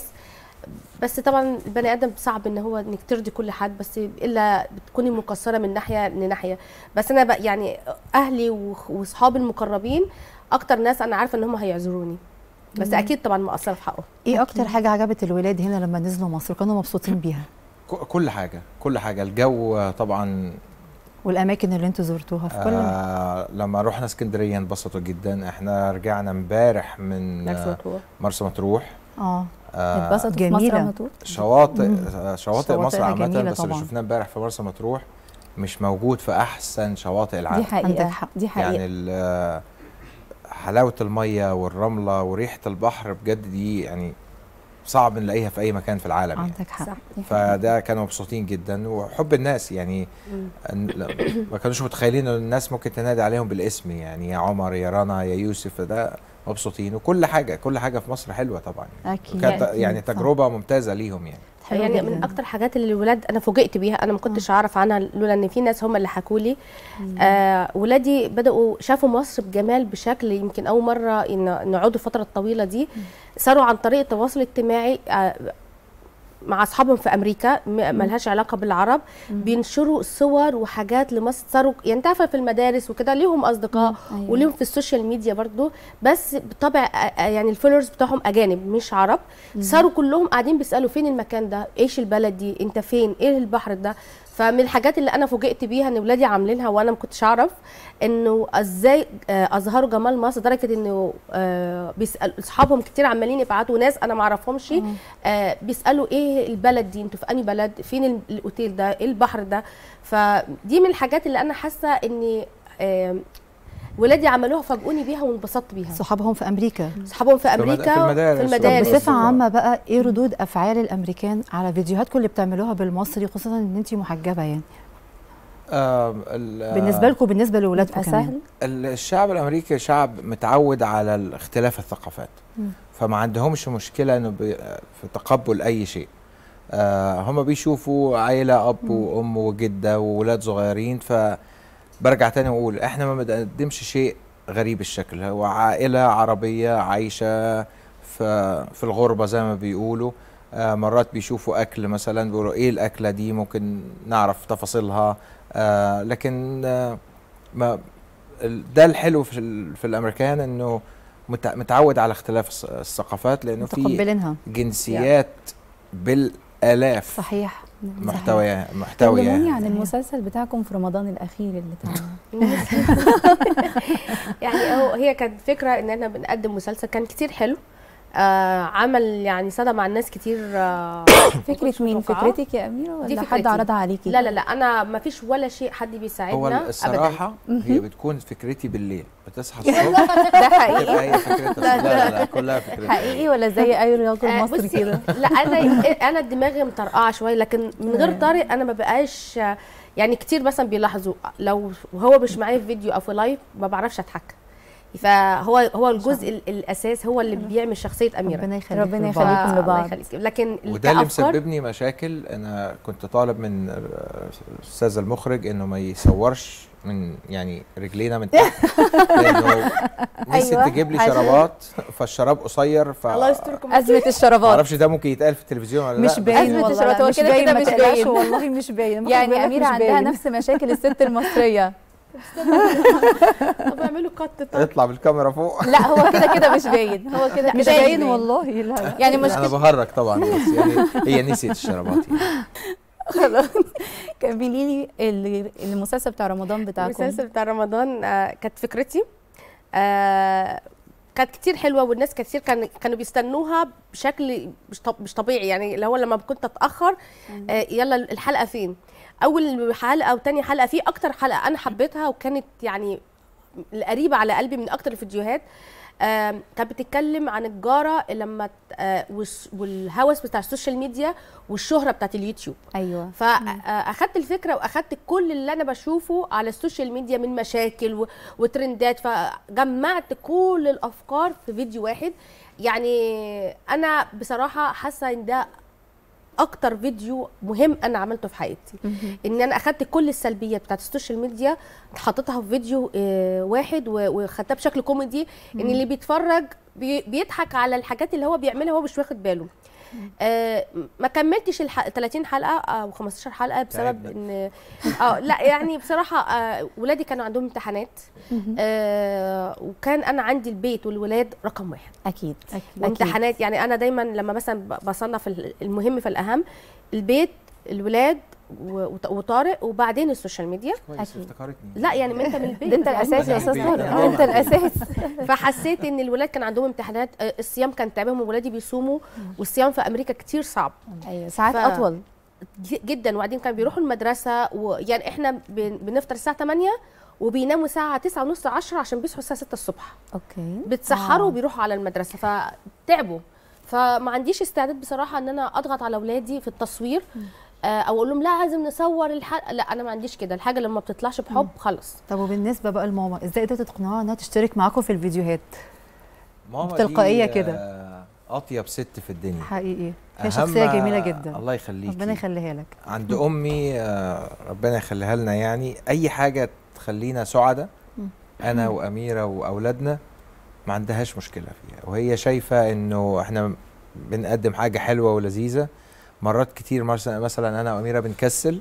S4: بس طبعا البني ادم صعب ان هو انك ترضي كل حد بس الا بتكوني مقصره من ناحيه لناحيه بس انا بقى يعني اهلي وخ- واصحابي المقربين اكتر ناس انا عارفه ان هم هيعذروني بس اكيد طبعا مقصره في حقهم
S2: ايه اكتر حاجه عجبت الولاد هنا لما نزلوا مصر كانوا مبسوطين بيها
S3: ك- كل حاجه كل حاجه الجو طبعا
S2: والاماكن اللي انتوا زرتوها في كل
S3: آه لما رحنا اسكندريه انبسطوا جدا احنا رجعنا امبارح من
S4: مرسى
S3: آه،
S4: مطروح
S3: مرسى مطروح
S2: اه
S3: آه
S1: اتبسطوا في مصر
S2: جميلة.
S1: على طول
S3: شواطئ
S2: مم.
S3: آه، شواطئ مصر
S2: شواطئها
S3: عامه
S2: جميلة
S3: بس اللي
S2: طبعاً.
S3: شفناه امبارح في مرسى مطروح مش موجود في احسن شواطئ العالم
S1: دي حقيقه
S2: عندك حق.
S1: دي حقيقه
S3: يعني ال- آه، حلاوه الميه والرمله وريحه البحر بجد دي يعني صعب نلاقيها في اي مكان في العالم يعني
S2: عندك حق
S4: صح
S1: دي حقيقة.
S3: فده كانوا مبسوطين جدا وحب الناس يعني أن- لا، ما كانوش متخيلين ان الناس ممكن تنادي عليهم بالاسم يعني يا عمر يا رنا يا يوسف ده مبسوطين وكل حاجه كل حاجه في مصر حلوه طبعا
S2: اكيد
S3: كانت
S2: أكيد،
S3: يعني
S2: صح.
S3: تجربه ممتازه ليهم يعني
S2: حلو
S4: يعني
S2: جداً.
S4: من اكتر حاجات اللي الولاد انا فوجئت بيها انا ما كنتش اعرف عنها لولا ان في ناس هم اللي حكوا لي آه ولادي بداوا شافوا مصر بجمال بشكل يمكن اول مره ان نقعدوا الفتره الطويله دي صاروا عن طريق التواصل الاجتماعي آه مع اصحابهم في امريكا م- ملهاش علاقه بالعرب بينشروا صور وحاجات لمصر صاروا يعني انت عارفه في المدارس وكده ليهم اصدقاء
S1: أيوة.
S4: وليهم في السوشيال ميديا برضو بس بطبع آه، آه، يعني الفولورز بتوعهم اجانب مش عرب صاروا كلهم قاعدين بيسالوا فين المكان ده ايش البلد دي انت فين ايه البحر ده فمن الحاجات اللي انا فوجئت بيها ان ولادي عاملينها وانا ما كنتش اعرف انه ازاي آه، اظهروا جمال مصر لدرجه انه آه، بيسال اصحابهم كتير عمالين يبعتوا ناس انا ما اعرفهمش آه، بيسالوا ايه البلد دي انتوا في انهي بلد فين ال- الاوتيل ده ايه البحر ده فدي من الحاجات اللي انا حاسه اني آه، ولادي عملوها فاجئوني بيها وانبسطت بيها
S2: صحابهم في امريكا
S4: صحابهم في
S3: في المد-
S4: امريكا
S3: في المدارس.
S4: في
S3: طب
S4: المدارس
S2: بصفه
S3: بس-
S2: عامه بقى ايه ردود افعال الامريكان على فيديوهاتكم اللي بتعملوها بالمصري خصوصا ان انت محجبه يعني
S3: آه ال-
S2: بالنسبه لكم بالنسبه لاولادكم
S1: بيبقى
S2: كمان
S1: سهل
S3: ال- الشعب الامريكي شعب متعود على اختلاف الثقافات فما عندهمش مشكله انه بي- في تقبل اي شيء آه هم بيشوفوا عيله اب وام وجده وولاد صغيرين فبرجع تاني واقول احنا ما بنقدمش شيء غريب الشكل هو عائله عربيه عايشه في في الغربه زي ما بيقولوا آه مرات بيشوفوا اكل مثلا بيقولوا ايه الاكله دي ممكن نعرف تفاصيلها آه لكن آه ما ال- ده الحلو في, ال- في الامريكان انه متع- متعود على اختلاف الث- الثقافات لانه في
S2: متقبلينها
S3: جنسيات بالالاف
S2: صحيح
S3: محتوى
S1: كلموني
S3: محتويه
S1: عن المسلسل بتاعكم في رمضان الاخير اللي اتعمل
S4: يعني هو هي كانت فكره ان احنا بنقدم مسلسل كان كتير حلو آه عمل يعني صدى مع الناس كتير آه
S1: فكره مين
S4: متوقعة.
S1: فكرتك يا اميره
S4: دي
S1: ولا
S4: فكرتي.
S1: حد عرضها عليكي
S4: لا لا لا انا ما فيش ولا شيء حد
S3: هو
S4: بيساعدنا
S3: الصراحه هي بتكون فكرتي بالليل بتصحى الصبح
S1: ده
S3: تبقى
S1: حقيقي
S3: هي فكرتها لا لا لا كلها فكرتها
S1: حقيقي ولا زي اي راجل
S4: آه،
S1: مصري
S4: بصي،
S1: كده
S4: لا انا انا دماغي مطرقعه شويه لكن من غير طارق انا ما بقاش يعني كتير مثلا بيلاحظوا لو هو مش معايا في فيديو او في لايف ما بعرفش اتحكم فهو هو الجزء ال- الاساس هو اللي بيعمل شخصيه اميره
S2: ربنا يخليك
S1: ربنا
S2: لبعض.
S1: يخليكم
S4: الله
S1: لبعض.
S4: يخليك. لكن
S3: وده اللي
S4: كأفكار-
S3: مسببني مشاكل انا كنت طالب من الاستاذ المخرج انه ما يصورش من يعني رجلينا من تحت لانه نسيت
S1: أيوة،
S3: تجيب لي
S1: عشان-
S3: شرابات فالشراب قصير ف
S4: الله يستركم
S1: ازمه
S3: ما
S1: الشرابات
S3: اعرفش ده ممكن يتقال في التلفزيون ولا لا
S2: مش
S3: بس
S2: باين
S1: أزمة
S2: والله
S1: الشرطة،
S2: لا،
S1: هو
S2: مش
S1: كده
S2: باين
S1: كده
S2: ما
S1: مش
S2: تقلقش
S1: باين.
S2: والله مش باين مخرج
S1: يعني
S2: بالك
S1: اميره
S2: مش
S1: عندها
S2: باين.
S1: نفس مشاكل الست المصريه
S4: طب اعملوا كات طب
S3: اطلع بالكاميرا فوق
S1: لا هو كده كده مش باين هو كده
S2: مش
S1: كده
S2: باين والله لا لا.
S1: يعني
S3: انا
S1: مشكله
S3: بهرج طبعا بس يعني هي نسيت الشرابات يعني.
S1: خلاص كملي لي ال- المسلسل بتاع رمضان بتاعكم
S4: المسلسل بتاع رمضان آه كانت فكرتي آه كانت كتير حلوه والناس كتير كان كانوا بيستنوها بشكل مش طب- مش طبيعي يعني اللي هو لما كنت اتاخر آه يلا الحلقه فين اول حلقه وتاني حلقه في اكتر حلقه انا حبيتها وكانت يعني القريبه على قلبي من اكتر الفيديوهات آم، كانت بتتكلم عن الجاره لما ت- آه، والس- والهوس بتاع السوشيال ميديا والشهره بتاعت اليوتيوب
S1: ايوه
S4: فاخدت الفكره واخدت كل اللي انا بشوفه على السوشيال ميديا من مشاكل و- وترندات فجمعت كل الافكار في فيديو واحد يعني انا بصراحه حاسه ان ده اكتر فيديو مهم انا عملته في حياتي ان انا اخدت كل السلبيات بتاعت السوشيال ميديا حطيتها في فيديو آه، واحد و- وخدتها بشكل كوميدي ان اللي بيتفرج بي- بيضحك على الحاجات اللي هو بيعملها وهو مش واخد باله آه ما كملتش الح... 30 حلقه او 15 حلقه بسبب
S3: تعبنا.
S4: ان اه لا يعني بصراحه آه ولادي كانوا عندهم امتحانات آه وكان انا عندي البيت والولاد رقم واحد
S1: اكيد
S4: الامتحانات يعني انا دايما لما مثلا ب- بصنف ال- المهم فالاهم البيت الولاد و- وط- وطارق وبعدين السوشيال ميديا
S3: كويس
S1: أكيد.
S3: افتكرتني
S4: لا يعني من انت من البيت
S1: ده انت الاساس يا استاذ
S3: البيت.
S1: طارق
S3: آه.
S1: ده انت الاساس
S4: فحسيت ان الولاد كان عندهم امتحانات آه، الصيام كان تعبهم وولادي بيصوموا والصيام في امريكا كتير صعب
S1: ايوه ساعات
S4: ف-
S1: اطول
S4: ج- جدا وبعدين كانوا بيروحوا المدرسه ويعني احنا بن- بنفطر الساعه 8 وبيناموا الساعه 9 ونص 10 عشان بيصحوا الساعه 6 الصبح
S1: اوكي
S4: بتسحروا
S1: آه.
S4: وبيروحوا على المدرسه فتعبوا فما عنديش استعداد بصراحه ان انا اضغط على اولادي في التصوير آه، او اقول لهم لا لازم نصور الحلقه لا انا ما عنديش كده الحاجه لما بتطلعش بحب خلص
S2: طب وبالنسبه بقى لماما ازاي قدرتوا تقنعوها انها تشترك معاكم في الفيديوهات
S3: ماما
S2: بتلقائية
S3: دي،
S2: كده.
S3: آه، اطيب ست في الدنيا
S2: حقيقي هي
S3: أهم-
S2: شخصيه جميله جدا
S3: الله يخليكي
S2: ربنا يخليها لك
S3: عند امي آه، ربنا يخليها لنا يعني اي حاجه تخلينا سعداء انا واميره واولادنا ما عندهاش مشكله فيها وهي شايفه انه احنا بنقدم حاجه حلوه ولذيذه مرات كتير مثلا مثلا انا واميره بنكسل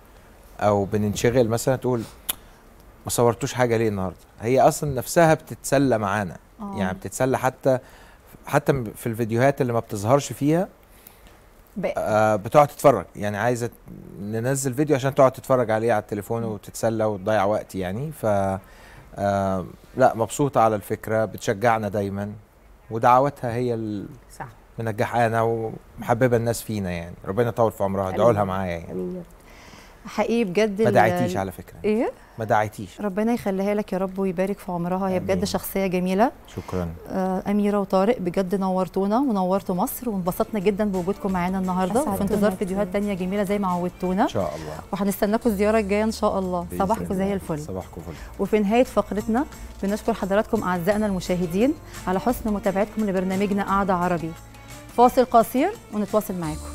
S3: او بننشغل مثلا تقول ما صورتوش حاجه ليه النهارده هي اصلا نفسها بتتسلى معانا
S2: آه.
S3: يعني بتتسلى حتى حتى في الفيديوهات اللي ما بتظهرش فيها
S2: بقى-
S3: آه بتقعد تتفرج يعني عايزه ننزل فيديو عشان تقعد تتفرج عليه على التليفون وتتسلى وتضيع وقت يعني ف آه لا مبسوطه على الفكره بتشجعنا دايما ودعواتها هي اللي
S4: صح
S3: منجحانا ومحببه الناس فينا يعني ربنا يطول في عمرها ادعوا لها معايا يعني
S4: امين يا رب.
S2: حقيقي بجد
S3: ما
S2: ال-
S3: دعيتيش على فكره
S2: ايه
S3: ما دعيتيش
S2: ربجد يخليها لك يا رب ويبارك في عمرها هي بجد
S3: آمين.
S2: شخصيه جميله
S3: شكرا
S2: آه، أميرة وطارق بجد نورتونا ونورتوا مصر وانبسطنا جدا بوجودكم معانا النهارده
S1: أسعدتونا
S2: وفي انتظار
S1: كتير.
S2: فيديوهات تانية جميلة زي ما عودتونا
S3: ان شاء الله
S2: وهنستناكم الزيارة الجاية إن شاء الله
S3: بإذن
S2: صباحكم زي
S3: الله.
S2: الفل
S3: صباحكم فل
S2: وفي نهاية فقرتنا بنشكر حضراتكم أعزائنا المشاهدين على حسن متابعتكم لبرنامجنا قعدة عربي فاصل قصير ونتواصل معاكم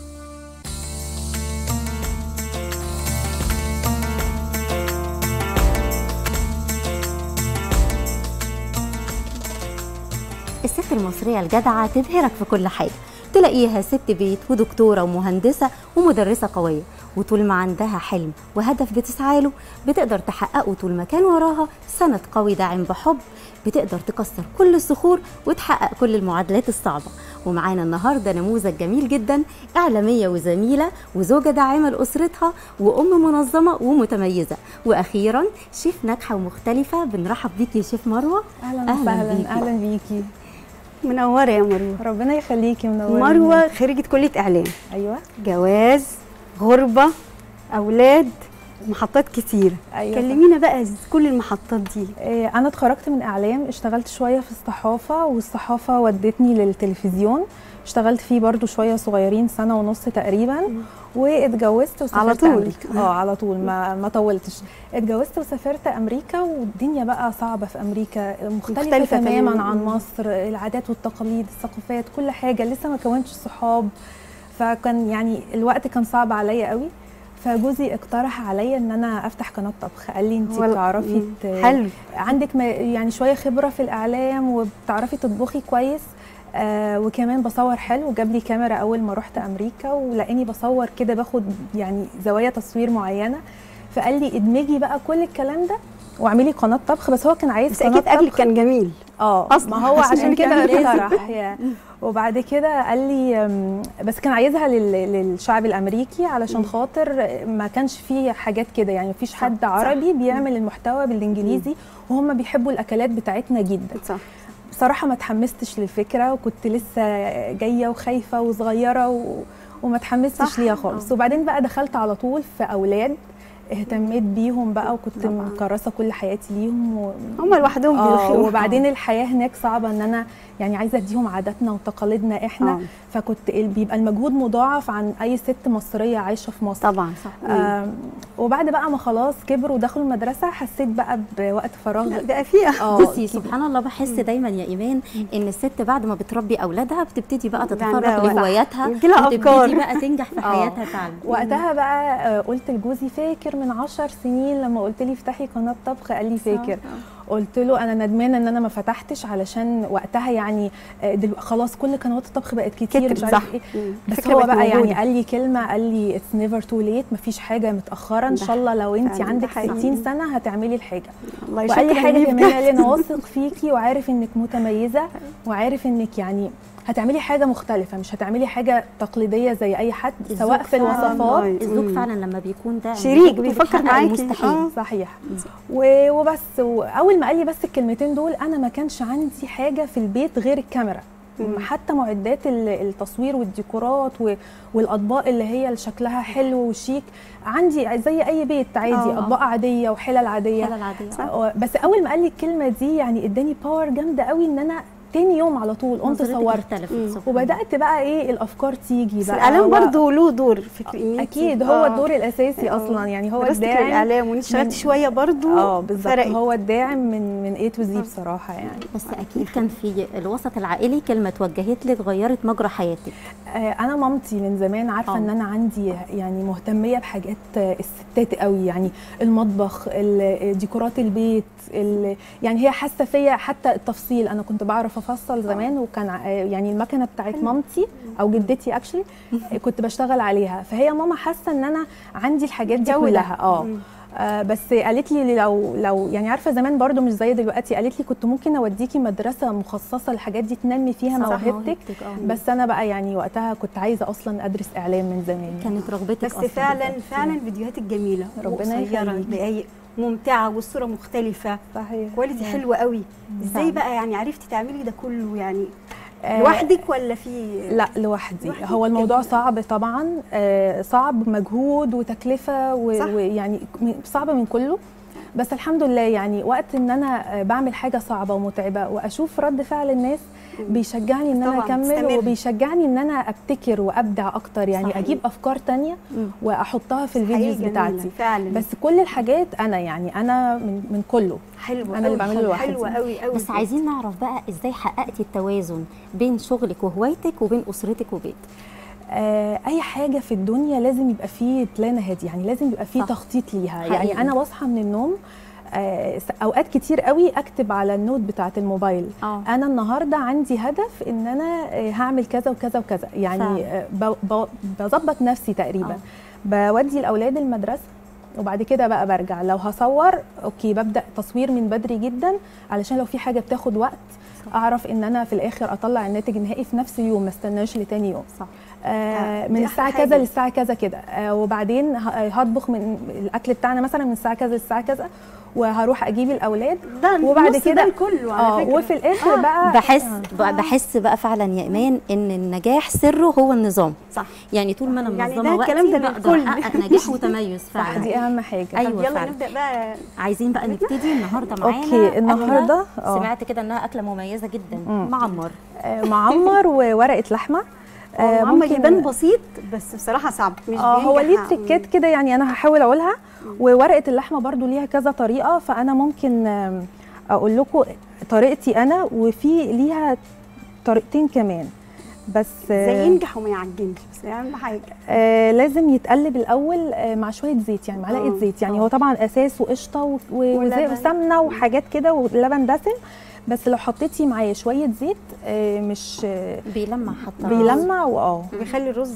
S7: الست المصرية الجدعة تبهرك في كل حاجة تلاقيها ست بيت ودكتورة ومهندسة ومدرسة قوية وطول ما عندها حلم وهدف بتسعى له بتقدر تحققه طول ما كان وراها سند قوي داعم بحب بتقدر تكسر كل الصخور وتحقق كل المعادلات الصعبة ومعانا النهاردة نموذج جميل جدا إعلامية وزميلة وزوجة داعمة لأسرتها وأم منظمة ومتميزة وأخيرا شيف ناجحة ومختلفة بنرحب بيكي يا شيف مروة
S8: اهلا
S7: أهلاً
S8: وسهلا
S7: بيكي.
S8: اهلا بيكي
S9: منورة يا مروة
S8: ربنا يخليكي منورة
S9: مروة خريجة كلية إعلام
S8: ايوه
S9: جواز غربة أولاد محطات كتيرة
S8: ايوه
S9: كلمينا بقى كل المحطات دي
S8: إيه، انا اتخرجت من اعلام اشتغلت شويه في الصحافه والصحافه ودتني للتلفزيون اشتغلت فيه برضو شويه صغيرين سنه ونص تقريبا واتجوزت وسافرت
S9: على طول.
S8: أمريكا. اه على طول ما ما طولتش اتجوزت وسافرت امريكا والدنيا بقى صعبه في امريكا مختلفه,
S9: مختلفة
S8: تماما
S9: تماماً.
S8: عن مصر العادات والتقاليد الثقافات كل حاجه لسه ما كونتش صحاب فكان يعني الوقت كان صعب عليا قوي فجوزي اقترح عليا ان انا افتح قناه طبخ قال لي انت
S9: وال-
S8: بتعرفي
S9: مم.
S8: ت-
S9: حلو
S8: عندك ما يعني شويه خبره في الاعلام وبتعرفي تطبخي كويس آه وكمان بصور حلو جاب لي كاميرا اول ما رحت امريكا ولقاني بصور كده باخد يعني زوايا تصوير معينه فقال لي ادمجي بقى كل الكلام ده واعملي قناه طبخ بس هو كان عايز
S9: بس
S8: قناه
S9: أكيد أكلك
S8: طبخ
S9: كان جميل
S8: اه
S9: أصلاً،
S8: ما هو
S9: عشان
S8: عشان
S9: كده
S8: كده
S9: لازم.
S8: اقترح يا- وبعد كده قال لي أم، بس كان عايزها لل- للشعب الامريكي علشان خاطر ما كانش فيه حاجات كده يعني مفيش حد
S9: صح.
S8: عربي بيعمل المحتوى بالانجليزي وهم بيحبوا الاكلات بتاعتنا جدا
S9: صح
S8: بصراحه ما اتحمستش للفكره وكنت لسه جايه وخايفه وصغيره و... وما اتحمستش
S9: صح.
S8: ليها خالص
S9: آه.
S8: وبعدين بقى دخلت على طول في اولاد اهتميت بيهم بقى وكنت
S9: طبعاً.
S8: مكرسه كل حياتي ليهم و...
S9: هم لوحدهم
S8: آه
S9: بيخيروا.
S8: وبعدين الحياه هناك صعبه ان انا يعني عايزه اديهم عاداتنا وتقاليدنا احنا
S9: آه.
S8: فكنت ال- بيبقى المجهود مضاعف عن اي ست مصريه عايشه في مصر
S9: طبعا صح
S8: آم، وبعد بقى ما خلاص كبروا ودخلوا المدرسه حسيت بقى بوقت فراغ
S9: لا بقى فيها
S8: اه
S7: بصي سبحان الله بحس دايما يا ايمان ان الست بعد ما بتربي اولادها بتبتدي بقى
S9: عندها
S7: تتفرغ
S9: وقت.
S7: لهواياتها
S9: يجيلها
S7: وتبتدي
S9: أفكار.
S7: بقى تنجح في
S8: آه.
S7: حياتها فعلا
S8: وقتها بقى آه، قلت لجوزي فاكر من عشر سنين لما قلت لي افتحي قناه طبخ قال لي فاكر قلت له انا ندمانه ان انا ما فتحتش علشان وقتها يعني آه، دلو... خلاص كل قنوات الطبخ بقت كتير
S9: كترت،
S8: مش
S9: صح.
S8: عارف ايه
S9: مم.
S8: بس
S9: الفكرة
S8: هو
S9: بقت
S8: بقى يعني
S9: موجودة.
S8: قال لي كلمه قال لي اتس نيفر تو ليت مفيش حاجه متاخره ان
S9: ده
S8: شاء الله لو انت
S9: فعلا، ده
S8: عندك
S9: حقيقي.
S8: 60 سنه هتعملي الحاجه
S9: الله
S8: وقال لي
S9: يشكر
S8: حاجه
S9: النبي
S8: كمان قال لي
S9: بجد.
S8: انا واثق فيكي وعارف انك متميزه وعارف انك يعني هتعملي حاجه مختلفه مش هتعملي حاجه تقليديه زي اي حد سواء
S7: الزوج
S8: في
S7: فعلاً-
S8: الوصفات
S7: الزوج
S9: مم.
S7: فعلا لما بيكون داعم
S9: شريك
S7: لزوجته
S9: بيفكر
S7: بتحقق
S9: معاكي.
S7: المستحيل
S9: آه.
S8: صحيح و- وبس واول ما قال لي بس الكلمتين دول انا ما كانش عندي حاجه في البيت غير الكاميرا
S9: مم.
S8: حتى معدات ال- التصوير والديكورات و- والاطباق اللي هي اللي شكلها حلو وشيك عندي زي اي بيت عادي
S9: آه.
S8: اطباق عاديه وحلل عاديه
S7: الحالة العادية
S8: آه، بس اول ما قال لي الكلمه دي يعني اداني باور جامده قوي ان انا تاني يوم على طول قمت
S7: نظرتك
S8: صورت
S7: اختلفت
S9: مم.
S7: سبحان
S8: وبدات بقى ايه الافكار تيجي
S9: بس
S8: بقى
S9: الاعلام
S8: و-
S9: برضه له دور فكري إن أنت-
S8: اكيد هو
S9: آه.
S8: الدور الاساسي
S9: آه.
S8: اصلا يعني هو
S9: دراستك
S8: الداعم
S9: للاعلام وانت
S8: من-
S9: اشتغلتي شويه برضه
S8: اه بالظبط
S9: فرقت.
S8: هو الداعم من من A to Z بصراحه يعني
S7: بس اكيد كان في الوسط العائلي كلمه توجهت لك غيرت مجرى حياتك
S8: آه، انا مامتي من زمان عارفه
S7: آه.
S8: ان انا عندي يعني مهتميه بحاجات آه، الستات قوي يعني المطبخ ال- ديكورات البيت ال- يعني هي حاسه فيا حتى التفصيل انا كنت بعرف افصل زمان وكان ع- آه، يعني المكنه بتاعت مامتي او جدتي اكشلي كنت بشتغل عليها فهي ماما حاسه ان انا عندي الحاجات دي
S9: الجو ده.
S8: كلها اه
S9: مم.
S8: آه بس قالت لي لو لو يعني عارفه زمان برضو مش زي دلوقتي قالت لي كنت ممكن اوديكي مدرسه مخصصه للحاجات دي تنمي فيها
S7: صح،
S8: موهبتك
S7: موهبتك، آه.
S8: بس انا بقى يعني وقتها كنت عايزه اصلا ادرس اعلام من زمان يعني.
S7: كانت رغبتك
S9: بس
S7: أصلاً.
S9: فعلا فعلا فيديوهاتك جميله
S8: ربنا
S9: وقصيرة،
S8: يخليكي.
S9: دقايق ممتعه والصوره مختلفه
S8: صحيح
S9: كواليتي
S8: يعني.
S9: حلوه قوي ازاي
S8: فعلا.
S9: بقى يعني عرفتي تعملي ده كله يعني
S8: آه،
S9: لوحدك ولا في
S8: لا لوحدي
S9: لوحدك
S8: هو الموضوع
S9: جميل.
S8: صعب طبعا آه، صعب مجهود وتكلفه و-
S9: صح.
S8: ويعني م- صعب من كله بس الحمد لله يعني وقت ان انا آه، بعمل حاجه صعبه ومتعبه واشوف رد فعل الناس بيشجعني ان انا
S9: طبعاً،
S8: اكمل
S9: تستمر.
S8: وبيشجعني ان انا ابتكر وابدع اكتر يعني
S7: صحيح.
S8: اجيب افكار تانية
S7: مم.
S8: واحطها في
S9: حقيقي
S8: الفيديوز
S9: جميلة،
S8: بتاعتي
S9: فعلا
S8: بس كل الحاجات انا يعني انا من من كله
S9: حلوه
S8: أنا اللي
S9: قوي،
S8: بعمله
S9: حلوة-
S8: لوحدي.
S9: حلوه قوي قوي
S7: بس عايزين نعرف بقى ازاي حققتي التوازن بين شغلك وهوايتك وبين اسرتك وبيتك
S8: آه، اي حاجه في الدنيا لازم يبقى فيه بلان هادي يعني لازم يبقى فيه
S7: صح.
S8: تخطيط ليها
S7: حقيقي.
S8: يعني انا واصحى من النوم آه، س- اوقات كتير قوي اكتب على النوت بتاعه الموبايل
S7: اه
S8: انا النهارده عندي هدف ان انا آه، هعمل كذا وكذا وكذا يعني
S7: فعلا.
S8: آه، ب- ب- بظبط نفسي تقريبا
S7: آه.
S8: بودي الاولاد المدرسه وبعد كده بقى برجع لو هصور اوكي ببدا تصوير من بدري جدا علشان لو في حاجه بتاخد وقت اعرف ان انا في الاخر اطلع الناتج النهائي في نفس اليوم ما استناش لتاني يوم
S7: صح
S8: آه
S9: آه،
S8: من
S9: دي
S8: الساعه
S9: أحلى
S8: كذا
S9: حاجة.
S8: للساعه كذا كده آه وبعدين ه- هطبخ من الاكل بتاعنا مثلا من الساعه كذا للساعه كذا وهروح اجيب الاولاد
S9: ده
S8: وبعد
S9: النص
S8: كده-
S9: ده كله
S8: اه
S9: على فكره
S8: وفي الاخر بقى
S7: بحس بقى بحس بقى فعلا يا ايمان ان النجاح سره هو النظام
S9: صح
S7: يعني طول ما انا
S9: يعني
S7: منظمه
S9: ده الكلام
S7: وقتي
S9: ده
S7: بقدر
S9: للكل.
S7: احقق نجاح وتميز
S8: صح
S7: فعلا
S8: دي اهم حاجه
S7: أيوة.
S9: طب يلا
S7: فعلا.
S9: نبدا بقى
S7: عايزين بقى نبتدي النهارده معانا
S8: اوكي
S7: أكلة
S8: النهارده اه
S7: سمعت كده انها اكله مميزه جدا
S8: مم.
S7: معمر
S8: آه، معمر وورقه لحمه
S9: آه معمر يبان بسيط بس بصراحه صعب مش
S8: اه هو ليه
S9: بينجح.
S8: تريكات كده يعني انا هحاول اقولها وورقه اللحمه برضو ليها كذا طريقه فانا ممكن آم، اقول لكم طريقتي انا وفي ليها طريقتين كمان بس آه،
S9: زي ينجح وما يعجنش بس اهم حاجه
S8: آه لازم يتقلب الاول آه مع شويه زيت يعني معلقه
S9: آه،
S8: زيت يعني
S9: آه.
S8: هو طبعا اساس وقشطه و- و- وزي-
S9: ولبن.
S8: وسمنه وحاجات كده ولبن دسم بس لو حطيتي معاه شويه زيت آه مش آه
S7: بيلمع حتى
S8: بيلمع واه
S9: بيخلي الرز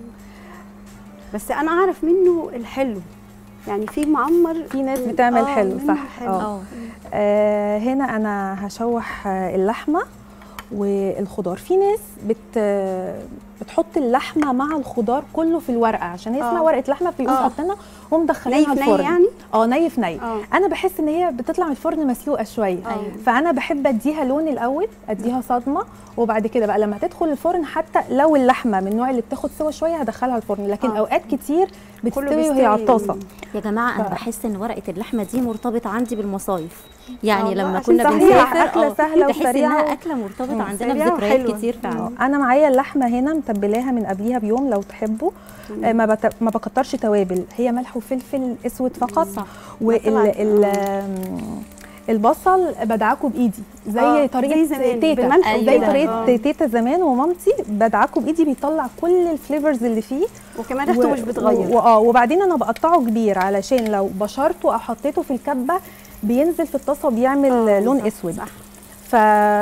S9: بس انا اعرف منه الحلو يعني في معمر
S8: في ناس بتعمل
S9: آه،
S8: حلو
S9: منه
S8: صح
S9: حلو.
S8: اه
S7: اه
S8: آه هنا انا هشوح آه، اللحمه والخضار في ناس بت بتحط اللحمه مع الخضار كله في الورقه عشان هي اسمها
S9: آه.
S8: ورقه لحمه بيقوم
S9: آه.
S8: حاطينها ومدخلينها
S9: ني في ني
S8: الفرن
S9: يعني؟
S8: اه ني في ني
S9: اه
S8: انا بحس ان هي بتطلع من الفرن مسلوقه شويه
S9: أيوة.
S8: فانا بحب اديها لون الاول اديها صدمه وبعد كده بقى لما تدخل الفرن حتى لو اللحمه من النوع اللي بتاخد سوا شويه هدخلها الفرن لكن
S9: آه.
S8: اوقات كتير
S9: كله
S8: بتستوي
S9: بيستوي.
S8: وهي على الطاسه
S7: يا جماعه انا
S8: ف-
S7: بحس ان ورقه اللحمه دي مرتبطه عندي بالمصايف يعني
S9: والله
S7: لما
S9: عشان
S7: كنا
S8: سهلة،
S7: بنسافر
S8: أكلة
S7: آه،
S8: سهلة
S7: تحس
S8: وسريعة
S7: انها
S8: و-
S7: اكله مرتبطه
S8: مم.
S7: عندنا
S9: سريعة
S7: بذكريات
S9: وحلوة.
S7: كتير فعلا
S8: آه، انا معايا اللحمه هنا متبلاها من قبليها بيوم لو تحبوا آه، ما بت... ما بكترش توابل هي ملح وفلفل اسود فقط
S7: صح
S8: وال
S9: طلعت-
S8: ال... آم، البصل بدعكه بايدي زي
S9: آه،
S8: طريقه
S9: زي زمان،
S8: تيتا
S9: بملح
S8: زي
S7: وكده.
S8: طريقه
S9: آه.
S8: تيتا زمان ومامتي بدعكه بايدي بيطلع كل الفليفرز اللي فيه
S9: وكمان ريحته
S8: و-
S9: مش بتغير
S8: و- واه وبعدين انا بقطعه كبير علشان لو بشرته او حطيته في الكبه بينزل في الطاسه بيعمل
S9: آه،
S8: لون
S9: صح،
S8: اسود
S9: صح.
S8: ف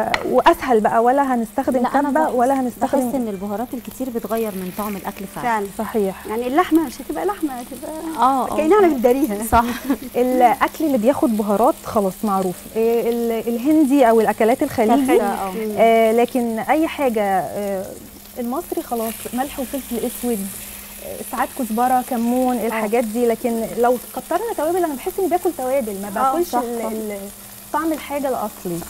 S8: واسهل بقى ولا هنستخدم
S7: لا انا
S8: كبه
S7: بحس-
S8: ولا
S7: بحس
S8: هنستخدم
S7: ان البهارات الكتير بتغير من طعم الاكل فعلا
S9: فعلا
S8: صحيح
S9: يعني اللحمه مش هتبقى لحمه هتبقى
S7: اه
S9: كانها انا بتداريها
S7: صح
S8: الاكل اللي بياخد بهارات خلاص معروف إيه ال- الهندي او الاكلات الخليجي
S7: كده، آه.
S8: آه لكن اي حاجه آه المصري خلاص ملح وفلفل اسود آه، ساعات كزبره كمون الحاجات دي لكن لو كترنا توابل انا بحس اني باكل توابل ما
S9: آه،
S8: باكلش
S9: صح،
S8: ال-
S9: صح.
S8: ال- طعم الحاجه الاصلي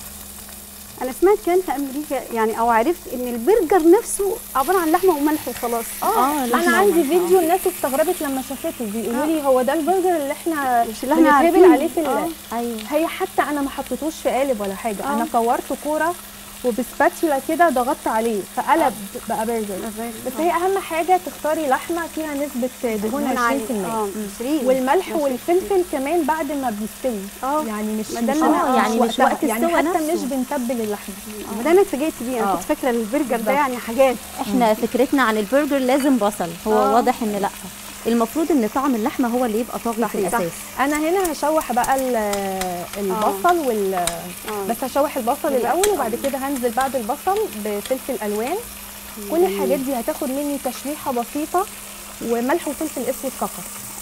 S9: انا سمعت كان في امريكا يعني او عرفت ان البرجر نفسه عباره عن لحمه وملح وخلاص
S7: اه
S8: انا
S7: لحمة
S8: عندي
S7: وملح،
S8: فيديو
S7: آه.
S8: الناس استغربت لما شافته بيقولوا لي هو ده البرجر اللي احنا
S9: مش اللي احنا
S8: بنتهبل
S9: عارفينه.
S8: عليه في ال-
S9: آه.
S7: ايوه
S8: هي حتى انا ما حطيتوش في قالب ولا حاجه
S9: آه.
S8: انا كورته كوره وبسباتشولا كده ضغطت عليه فقلب بقى برجر بس هي اهم حاجه تختاري لحمه فيها نسبه دهون 20%
S9: اه شيرين
S8: والملح والفلفل كمان بعد ما بيستوي
S9: اه
S8: يعني مش
S9: ما ده
S8: مش
S9: اللي أنا-
S8: وقت-
S7: يعني مش
S8: وقتها.
S7: وقت
S8: يعني
S7: السوا
S8: حتى
S7: نفسه.
S8: مش بنتبل اللحمه
S9: ما ده انا اتفاجئت بيه انا
S7: آه.
S9: كنت فاكره البرجر ده يعني حاجات
S7: احنا فكرتنا عن البرجر لازم بصل هو
S9: آه.
S7: واضح ان لا المفروض ان طعم اللحمه هو اللي يبقى طاغي في
S9: صحيح.
S7: الاساس
S8: انا هنا هشوح بقى ال- البصل وال
S9: آه.
S8: بس هشوح البصل الاول وبعد كده هنزل بعد البصل بفلفل الوان كل الحاجات دي هتاخد مني تشويحه بسيطه وملح وفلفل اسود فقط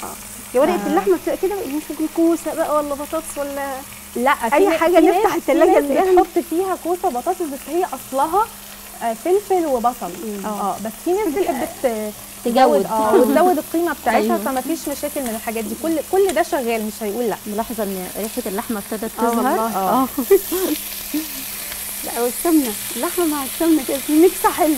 S9: يا ورقه اللحمه بتبقى كده مش ممكن كوسه بقى ولا بطاطس ولا
S8: لا
S9: أي
S8: في ناس-
S9: حاجة
S8: في
S9: نفتح
S8: ناس-
S9: التلاجة
S8: في
S9: اللي
S8: ناس
S9: يعني.
S8: بتحط فيها كوسه وبطاطس بس هي اصلها آه، فلفل وبصل اه بس في ناس بتحب ت-
S7: تجود.
S8: اه وتزود القيمه بتاعتها
S7: أيوة.
S8: فما فيش مشاكل من الحاجات دي كل كل ده شغال مش هيقول لا
S7: ملاحظه ان ريحه اللحمه ابتدت
S9: آه
S7: تظهر
S9: والله.
S7: اه
S9: لا والسمنه اللحمه مع السمنه كده في ميكس حلو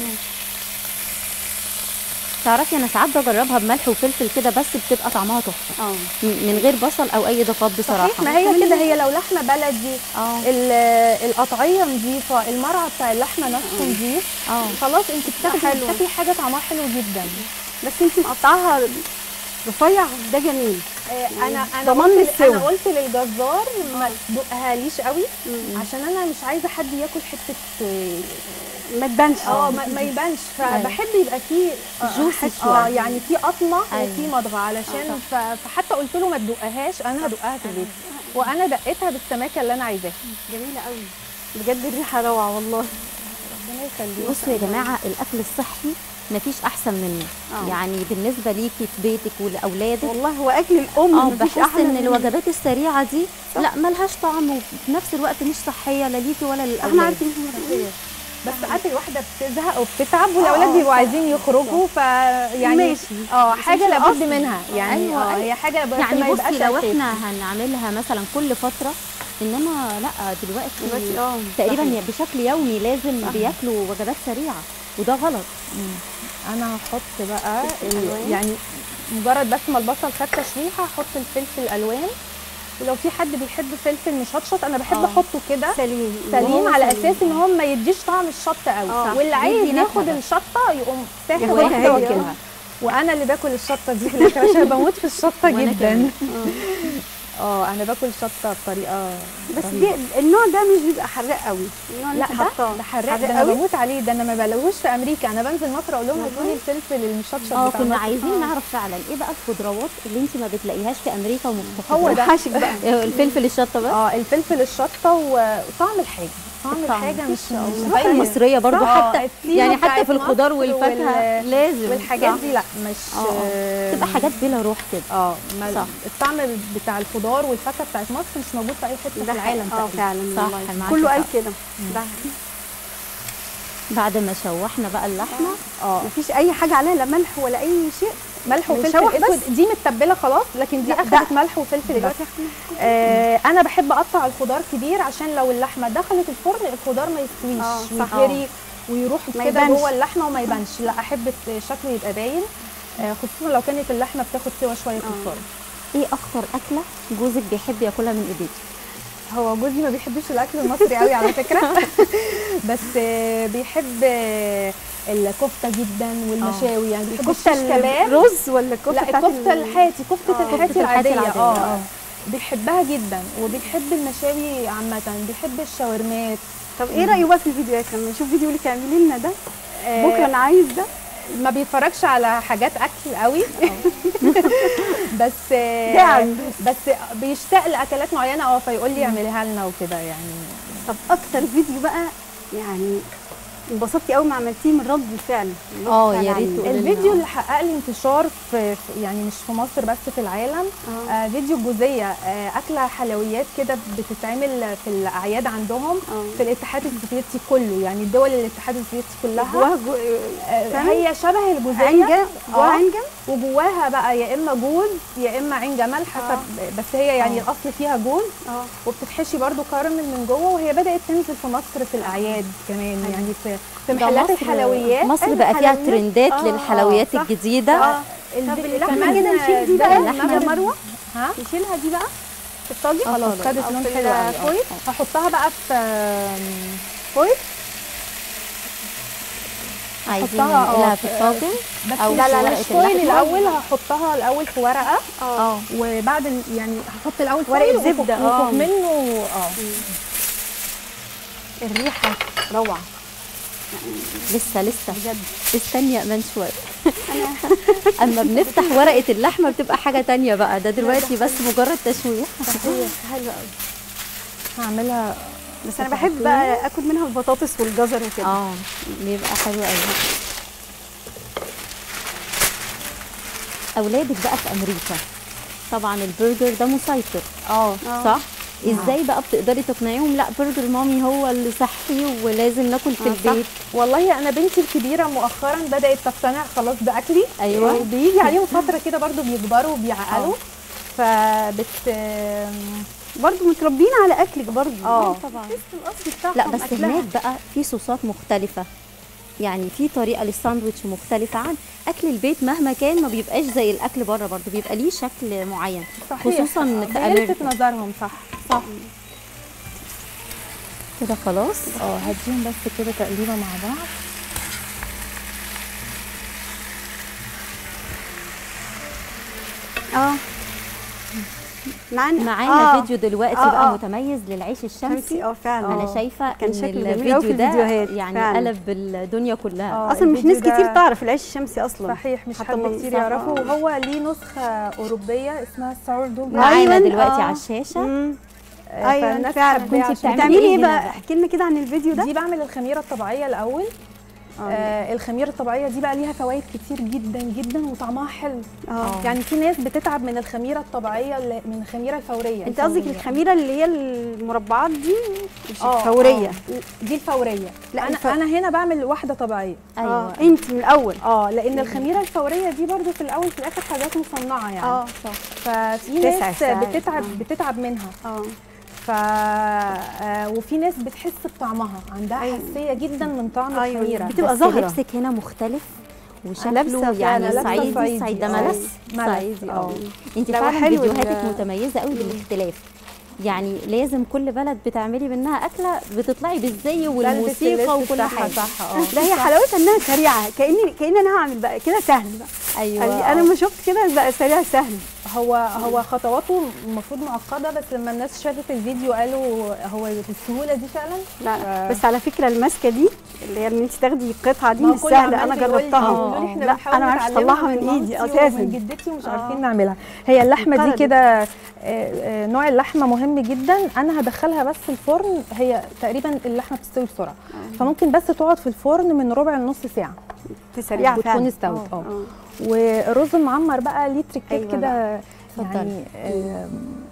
S7: تعرفي انا ساعات بجربها بملح وفلفل كده بس بتبقى طعمها تحفه
S9: اه
S7: م- من غير بصل او اي اضافات بصراحه
S8: صحيح ما هي كده هي لو لحمه بلدي
S7: اه
S8: ال- القطعيه نظيفه المرعى بتاع اللحمه نفسه نظيف
S7: اه
S8: خلاص انت بتاخدي
S9: حلو.
S8: بتاكلي حاجه طعمها حلو جدا
S9: بس انت مقطعاها رفيع ده جميل
S8: آه، انا انا
S9: ضمان
S8: قلت
S9: السوا.
S8: انا قلت للجزار ما تدقهاليش قوي عشان انا مش عايزه حد ياكل حته آه،
S9: ما تبانش
S8: اه ما, ما يبانش فبحب يبقى فيه
S7: جوسي
S8: اه
S7: شوية.
S8: يعني في قطمه
S7: أيوة.
S8: وفي مضغه علشان ف- فحتى قلت له ما تدقهاش انا هدقها في البيت وانا دقيتها بالسماكه اللي انا عايزاها
S9: جميله قوي بجد الريحه روعه والله
S8: ربنا يخليك
S7: بصوا يا جماعه الاكل الصحي مفيش احسن منه
S9: آه.
S7: يعني بالنسبه ليكي في بيتك ولاولادك
S9: والله هو اكل الام
S7: اه
S9: مفيش
S7: بحس
S9: احلى
S7: ان
S9: منه.
S7: الوجبات السريعه دي لا ملهاش طعم وفي نفس الوقت مش صحيه لا ليكي ولا
S9: احنا
S7: للاولاد
S9: عارفين
S8: بس ساعات الواحده بتزهق وبتتعب والاولاد بيبقوا عايزين يخرجوا ف يعني
S9: ماشي.
S8: اه
S9: بس
S8: حاجه
S9: مش
S8: لابد
S9: الأصل.
S8: منها يعني
S7: أيوة،
S8: اه
S7: أيوة.
S8: هي حاجه بس
S7: يعني
S8: ما يبقاش
S7: بصي لو
S8: أساسي.
S7: احنا هنعملها مثلا كل فتره انما لا دلوقتي
S9: دلوقتي اه
S7: تقريبا
S9: صحيح.
S7: بشكل يومي لازم بياكلوا وجبات سريعه وده غلط
S8: انا هحط بقى ال-
S9: الألوان.
S8: يعني مجرد بس ما البصل خد تشويحه هحط الفلفل الالوان ولو في حد بيحب فلفل مشطشط انا بحب
S7: آه.
S8: احطه كده
S9: سليم
S8: سليم
S9: وهو
S8: على
S9: سليم.
S8: اساس ان هو ما يديش طعم الشطه قوي
S9: آه.
S8: واللي عايز
S7: يدي نكهة
S8: ياخد
S7: بس.
S8: الشطه يقوم تاخد
S9: ياخدها
S8: واحده
S9: هي.
S8: واكلها وانا اللي باكل الشطه دي في الاخر عشان بموت في الشطه
S7: وأنا
S8: جدا
S7: كمان.
S8: اه انا باكل شطه بطريقه
S9: بس
S8: رهيبة.
S9: دي النوع ده مش بيبقى حراق قوي النوع اللي
S8: لا
S9: انت
S8: ده
S9: حاطاه
S8: ده حراق ده انا
S9: قوي
S8: بموت عليه ده انا ما بلاقوش في امريكا انا بنزل مصر اقول لهم هاتوا لي الفلفل المشطشط
S7: اه
S8: بتاع
S7: كنا
S8: مصر.
S7: عايزين نعرف فعلا ايه بقى الخضروات اللي انت ما بتلاقيهاش في امريكا ومفتقدة
S8: هو ده.
S9: حاشك بقى
S7: الفلفل الشطه بس
S8: اه الفلفل الشطه و- وطعم الحاجه طعم
S7: الطعم.
S8: الحاجه مش مش
S7: الحاجه
S8: باين.
S7: المصريه برضو
S8: آه،
S7: حتى
S8: السيرة
S7: يعني حتى
S8: بتاعت
S7: في الخضار
S8: مصر
S7: والفاكهه
S8: وال-
S7: لازم
S8: والحاجات
S7: صح.
S8: دي لا مش
S7: اه اه تبقى حاجات بلا روح كده
S8: اه ما-
S7: صح.
S8: الطعم بتاع الخضار والفاكهه بتاعت مصر مش موجود في اي حته في
S9: ده
S8: العالم
S9: اه
S8: تقريبا
S9: فعلا
S7: صح،
S9: والله
S7: معاكي
S9: كله
S7: حق.
S9: قال كده ده
S7: بعد ما شوحنا بقى اللحمه
S9: اه مفيش اي حاجه عليها لا ملح ولا اي شيء
S8: ملح وفلفل
S9: بنشوح بس؟
S8: اسود دي متبله خلاص لكن دي
S9: لا،
S8: اخدت ملح وفلفل بس
S9: دلوقتي احنا
S8: آه انا بحب اقطع الخضار كبير عشان لو اللحمه دخلت الفرن الخضار ما يستويش
S9: آه، صح.
S8: ويتهري ويروح
S9: ما
S8: كده
S9: يبانش.
S8: جوه اللحمه وما يبانش لا احب شكله يبقى باين آه خصوصا لو كانت اللحمه بتاخد سوا شويه في
S9: آه.
S8: الفرن
S7: ايه اكتر اكله جوزك بيحب ياكلها من ايديك
S8: هو جوزي ما بيحبش الاكل المصري قوي على فكره بس آه، بيحب آه، الكفته جدا والمشاوي يعني بيحب
S9: الكفته
S8: الشيش كباب
S9: الرز ولا الكفته
S8: لا
S9: بتاعت
S8: الكفته
S9: ال-
S8: الحاتي كفته
S9: آه،
S8: الحاتي
S7: كفتة الحاتي
S8: العاديه
S7: العادية،
S8: اه
S7: آه.
S8: بيحبها جدا وبيحب المشاوي عامه بيحب الشاورمات
S9: طب ايه رايه بقى في الفيديوهات لما نشوف فيديو اللي تعملي لنا ده
S8: آه،
S9: بكره انا عايز ده
S8: ما بيتفرجش على حاجات اكل قوي بس آه،
S9: داعم.
S8: بس بيشتاق لاكلات معينه اه فيقول لي اعمليها لنا وكده يعني
S9: طب اكتر فيديو بقى يعني انبسطتي قوي ما عملتيه من رد الفعل رد
S7: آه،
S9: الفعل
S7: يا ريت
S9: عنه.
S7: تقولي لنا.
S8: الفيديو اللي حقق لي انتشار في في- يعني مش في مصر بس في العالم
S9: آه.
S8: آه فيديو جوزيه آه اكله حلويات كده بتتعمل في الاعياد عندهم
S9: آه.
S8: في الاتحاد السوفيتي كله يعني دول الاتحاد السوفيتي كلها
S9: جواها جو...
S8: آه
S9: فعلا؟
S8: هي شبه الجوزيه
S9: عنجة جواها
S8: آه.
S9: عنجة
S8: وجواها بقى يا اما جوز يا اما عين جمل حسب بس هي يعني
S9: آه.
S8: الاصل فيها جوز
S9: اه
S8: وبتتحشي برضو كراميل من جوه وهي بدات تنزل في مصر في الاعياد كمان يعني في في
S7: ده
S8: محلات
S7: مصر-
S8: الحلويات
S7: مصر بقى فيها
S9: الحلويات.
S7: ترندات
S8: آه،
S7: للحلويات
S8: صح.
S7: الجديده
S8: اه
S9: طب
S8: الب-
S9: اللحمه
S8: كمان
S9: كده نشيل دي
S8: ده
S9: بقى
S8: اللحمة
S9: يا مروه
S8: ها
S9: نشيلها دي بقى في الطاجن
S8: خلاص خدت
S9: أو
S8: لون
S9: في
S8: حلو قوي
S9: الفويل
S8: آه. هحطها بقى في آم،
S9: فويل
S7: عايزين
S8: هحطها، آه،
S7: ننقلها في
S8: في-
S7: الطاجن
S8: بس
S7: أو
S8: لا
S7: في
S8: لا
S7: ورقة
S8: مش فويل
S7: اللحمة.
S8: الاول هحطها الاول في ورقه
S9: اه
S8: وبعد ال- يعني هحط الاول
S9: ورقة
S8: فويل وفوق-
S9: زبدة، آه.
S8: وفوق منه اه
S9: الريحه روعه
S7: لسه لسه
S9: بجد
S7: استني يا امان شويه اما بنفتح ورقه اللحمه بتبقى حاجه تانية بقى ده دلوقتي بس مجرد تشويح
S9: حلوه قوي
S8: هعملها
S9: بس انا بحب بقى اكل منها البطاطس والجزر وكده
S7: اه بيبقى حلو قوي اولادك بقى في امريكا طبعا البرجر ده مسيطر
S8: اه
S9: آه.
S7: صح ازاي بقى بتقدري تقنعيهم لا برجر مامي هو اللي صحي ولازم ناكل في
S9: آه، صح.
S7: البيت
S8: والله انا بنتي الكبيره مؤخرا بدات تقتنع خلاص باكلي
S7: أيوة.
S8: يعني بيجي عليهم فتره كده برضو بيكبروا وبيعقلوا فبت
S9: برضو متربيين على اكلك برضو
S8: اه
S7: طبعا
S9: الاصل بتاعهم
S7: لا بس
S9: أكلها.
S7: هناك بقى في صوصات مختلفة يعني في طريقة للساندوتش مختلفة عن أكل البيت مهما كان ما بيبقاش زي الأكل بره برضه بيبقى ليه شكل معين
S8: صحيح
S7: خصوصا في
S8: بيلفت
S7: أمريكا
S8: نظرهم صح صح
S7: كده خلاص
S8: اه هديهم بس كده تقليبه مع بعض
S9: اه معانا
S7: معانا
S9: آه.
S7: فيديو دلوقتي
S9: آه،
S7: بقى
S9: آه.
S7: متميز للعيش الشمسي
S9: شمسي اه فعلا
S7: انا شايفه
S9: كان
S7: ان
S9: شكله جميل أوي في
S7: الفيديو ده
S9: الفيديوهات،
S7: يعني
S9: فعلا.
S7: قلب الدنيا كلها
S8: آه،
S9: اصلا مش
S8: الفيديو
S9: ناس كتير
S8: ده-
S9: تعرف العيش الشمسي اصلا
S8: صحيح مش
S9: حتى
S8: حد
S9: من-
S8: كتير
S9: صح،
S8: يعرفه
S9: آه.
S8: وهو ليه نسخه اوروبيه اسمها الساوردو
S7: معانا
S9: أيوة،
S7: دلوقتي
S9: آه.
S7: على الشاشه
S9: مم.
S8: آه،
S9: ايوه
S8: فالناس
S9: فعلا
S8: حباه
S9: كنت
S8: عشان-
S9: بتعملي ايه
S7: هنا
S9: بقى
S7: بقى؟
S9: احكي لنا كده عن الفيديو ده
S8: دي بعمل الخميره الطبيعيه الاول آه الخميره الطبيعيه دي بقى ليها فوائد كتير جدا جدا وطعمها حلو
S9: اه
S8: يعني في ناس بتتعب من الخميره الطبيعيه اللي- من الخميره الفوريه
S9: انت قصدك
S8: الفورية.
S9: الخميره اللي هي المربعات دي مش
S8: آه،
S9: الفوريه
S8: آه، دي الفوريه
S9: لا،
S8: لا انا
S9: الف-
S8: انا هنا بعمل واحده طبيعيه
S7: ايوه
S9: اه انت من الاول
S8: اه لان الخميره الفوريه دي برضو في الاول في الاخر حاجات مصنعه يعني
S9: اه صح
S8: ففي
S9: تسع
S8: ناس
S9: ساعات.
S8: بتتعب
S9: آه.
S8: بتتعب منها
S9: اه
S8: ف آه، وفي ناس بتحس بطعمها عندها
S9: أيوة.
S8: حساسيه جدا من طعم
S9: أيوة،
S8: الخميره
S9: بتبقى
S7: بس
S9: ظاهرة.
S7: لبسك هنا مختلف
S9: لابسة
S7: وشكله
S9: فعلا،
S7: يعني
S8: لابسة
S7: صعيدي
S8: صعيدي،
S7: صعيد ده
S8: آه.
S7: ملس
S8: ملس،
S7: صعيدي اه
S8: آه.
S7: انت
S9: لا،
S7: فعلا
S9: وحلو
S7: فيديوهاتك
S9: ال-
S7: متميزه قوي بالاختلاف يعني لازم كل بلد بتعملي منها اكله بتطلعي بالزي والموسيقى
S8: اللبس
S7: وكل
S8: بتاعها
S7: حاجه
S8: صح اه
S9: لا هي حلاوتها انها سريعه كاني كاني انا هعمل بقى كده سهل بقى
S7: ايوه
S9: يعني انا ما شفت كده بقى سريع سهل
S8: هو هو خطواته المفروض معقده بس لما الناس شافت الفيديو قالوا هو بالسهوله دي فعلا
S9: لا بس على فكره الماسكه دي اللي هي ان انت تاخدي القطعه دي
S8: ما هو
S9: مش
S8: كل
S9: سهله
S8: عمال
S9: انا
S8: بيقول لي-
S9: جربتها
S8: بيقولوا لي احنا
S9: لا
S8: بنحاول
S9: انا ما عرفتش
S8: نتعلمها
S9: اطلعها من
S8: مامتي
S9: ايدي
S8: ومن
S9: اساسا
S8: جدتي ومش
S9: آه.
S8: عارفين نعملها هي اللحمه دي
S9: انقرضت.
S8: كده آه، آه، نوع اللحمه مهم جدا انا هدخلها بس الفرن هي تقريبا اللحمه بتستوي بسرعه فممكن بس تقعد في الفرن من ربع لنص ساعه
S9: سريعه
S8: وتكون
S9: فعلا
S8: استوت اه
S9: آه.
S8: والرز المعمر بقى ليه تريكات
S9: أيوة
S8: كده
S7: اتفضلي.
S8: يعني آه،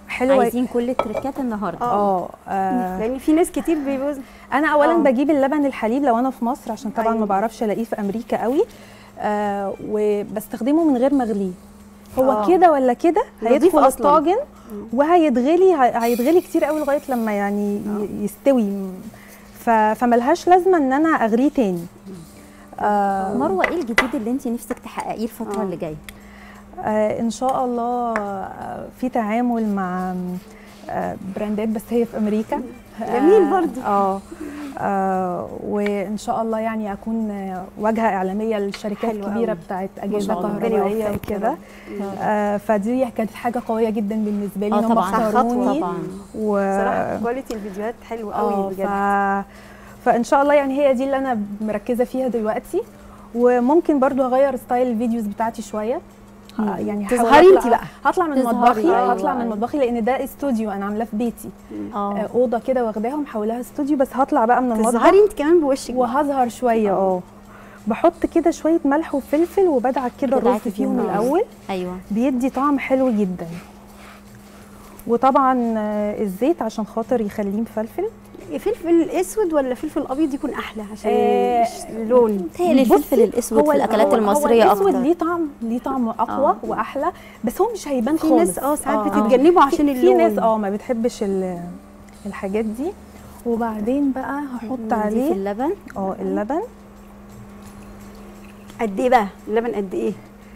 S8: حلوه
S7: عايزين كل التريكات النهارده
S8: اه آه،
S9: لان في ناس كتير بيبوظ
S8: انا اولا
S9: آه.
S8: بجيب اللبن الحليب لو انا في مصر عشان طبعا
S9: أيوة.
S8: ما بعرفش الاقيه في امريكا قوي آه وبستخدمه من غير ما اغليه هو
S9: آه.
S8: كده ولا كده
S9: نضيف
S8: هيدخل
S9: أصلاً.
S8: الطاجن وهيتغلي هي- هيتغلي كتير قوي لغايه لما يعني ي- يستوي ف- فملهاش لازمه ان انا اغليه تاني آه
S7: مروه ايه الجديد اللي انت نفسك تحققيه الفتره
S9: آه.
S7: اللي جايه
S8: آه ان شاء الله آه، في تعامل مع آه براندات بس هي في امريكا
S9: جميل
S8: آه،
S9: برضو.
S8: اه آه، وان شاء الله يعني اكون آه، واجهه اعلاميه للشركات
S9: حلو
S8: الكبيره
S9: أوي.
S8: بتاعت
S9: ما
S8: اجهزه
S9: شاء الله. ربنا
S8: كهربائيه
S9: يوفقك يا
S8: وكده
S9: رب.
S8: آه فدي كانت حاجه قويه جدا بالنسبه لي
S7: اه
S8: إن هم
S7: طبعا
S8: اختاروني
S7: طبعا
S8: و
S9: صراحه كواليتي الفيديوهات حلو
S8: اه
S9: قوي
S8: ف...
S9: بجد
S8: فان شاء الله يعني هي دي اللي انا مركزه فيها دلوقتي وممكن برضو اغير ستايل الفيديوز بتاعتي شويه ه- يعني هحاول
S9: تظهري
S8: أطلع-
S9: انت بقى.
S8: هطلع من
S7: تظهري،
S8: مطبخي
S7: أيوة،
S8: هطلع من
S7: أيوة.
S8: مطبخي لان ده استوديو انا عاملاه في بيتي
S7: اه
S8: آه، اوضه كده واخداها ومحولاها استوديو بس هطلع بقى من المطبخ
S9: تظهري انت كمان بوشك بقى.
S8: وهظهر شويه اه بحط كده شويه ملح وفلفل وبدعك كده الرز
S7: بدعكي
S8: فيهم
S7: فيهم الرز.
S8: الاول
S7: ايوه
S8: بيدي طعم حلو جدا وطبعا آه، الزيت عشان خاطر يخليه مفلفل
S9: فلفل اسود ولا فلفل ابيض يكون احلى عشان
S8: آه،
S9: مش اللون
S7: متهيألي
S8: بصي،
S7: الفلفل الاسود في
S8: ال-
S7: الاكلات
S8: هو-
S7: المصريه
S8: هو الاسود
S7: اكتر
S8: ليه طعم ليه طعم اقوى
S7: آه.
S8: واحلى بس هو مش هيبان
S9: في
S8: خالص
S9: ناس اه ساعات
S8: آه.
S9: بتتجنبه عشان
S8: في-
S9: اللون
S8: في ناس اه ما بتحبش ال- الحاجات دي وبعدين بقى هحط
S7: نضيف
S8: عليه
S7: اللبن
S8: اه اللبن
S9: قد ايه بقى اللبن قد ايه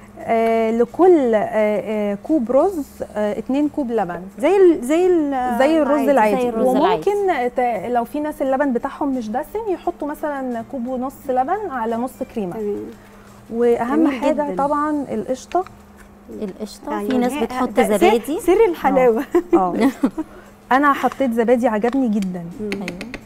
S8: آه لكل آه آه كوب رز آه اتنين كوب لبن
S9: زي ال زي ال
S8: زي الرز العادي
S7: زي الرز
S8: وممكن ت- لو في ناس اللبن بتاعهم مش دسم يحطوا مثلا كوب ونص لبن على نص كريمه
S9: تمام
S8: واهم
S9: جميل
S8: حاجه
S9: جداً.
S8: طبعا القشطه
S7: القشطه
S9: يعني
S7: في ناس
S9: هي-
S7: بتحط
S9: ده سر-
S7: زبادي
S9: سر الحلاوه
S8: اه انا حطيت زبادي عجبني جدا
S7: ايوه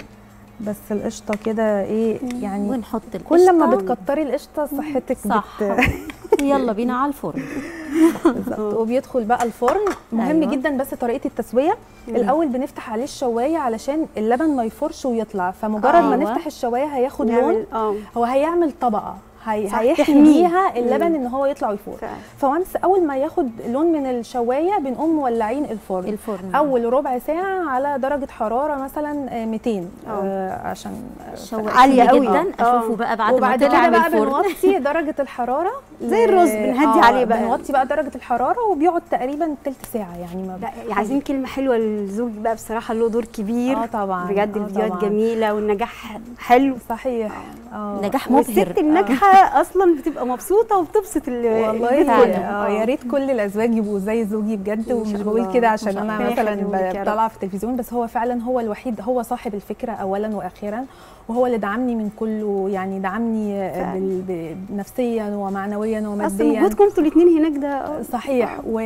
S8: بس القشطه كده ايه يعني
S7: ونحط القشطه
S8: كل ما بتكتري القشطه صحتك
S7: صح
S8: بت...
S7: يلا بينا على الفرن
S8: بالظبط. وبيدخل بقى الفرن مهم
S7: أيوة.
S8: جدا بس طريقه التسويه الاول بنفتح عليه الشوايه علشان اللبن ما يفرش ويطلع فمجرد ما
S7: أيوة.
S8: نفتح الشوايه هياخد لون
S9: نعمل اه
S8: هو هيعمل طبقه هي...
S9: صح،
S8: هيحمي
S9: تحميه.
S8: بيها اللبن
S9: مم.
S8: ان هو يطلع ويفور
S9: فعلا.
S8: فوانس اول ما ياخد لون من الشوايه بنقوم مولعين الفرن
S7: الفرن
S8: اول ربع ساعه على درجه حراره مثلا آه، 200 آه عشان
S7: شوقتني
S9: عالية قوي.
S7: جدا
S9: آه.
S7: اشوفه بقى بعد ما
S8: وبعد
S7: طلع
S8: كده
S7: من
S8: بقى
S7: الفرن
S8: بنوطي درجه الحراره
S9: زي
S8: ل-
S9: الرز، بنهدي عليه بقى.
S8: بنوطي بقى درجه الحراره وبيقعد تقريبا تلت ساعه يعني ما
S9: لا عايزين كلمه حلوه للزوج بقى بصراحه له دور كبير
S8: اه طبعا
S9: بجد
S8: آه
S9: الفيديوهات
S8: طبعاً.
S9: جميله والنجاح حلو
S8: صحيح اه
S7: نجاح مبهر
S9: والست الناجحه اصلا بتبقى مبسوطه وبتبسط ال-
S8: والله
S9: البيت
S8: كل-
S9: كله.
S8: اه يا ريت كل الازواج يبقوا زي زوجي بجد
S9: إن
S8: ومش
S9: شاء
S8: بقول
S9: الله.
S8: كده
S9: ما
S8: عشان
S9: شاء
S8: انا
S9: الله.
S8: مثلا
S9: ربنا يخليهولك يا رب.
S8: بطلع في التلفزيون بس هو فعلا هو الوحيد هو صاحب الفكره اولا واخيرا وهو اللي دعمني من كله يعني دعمني آه،
S9: فعلا.
S8: بال- ب- نفسيا ومعنويا
S9: اصلا
S8: وماديا
S9: وجودكم انتوا الاثنين هناك ده آه.
S8: صحيح و...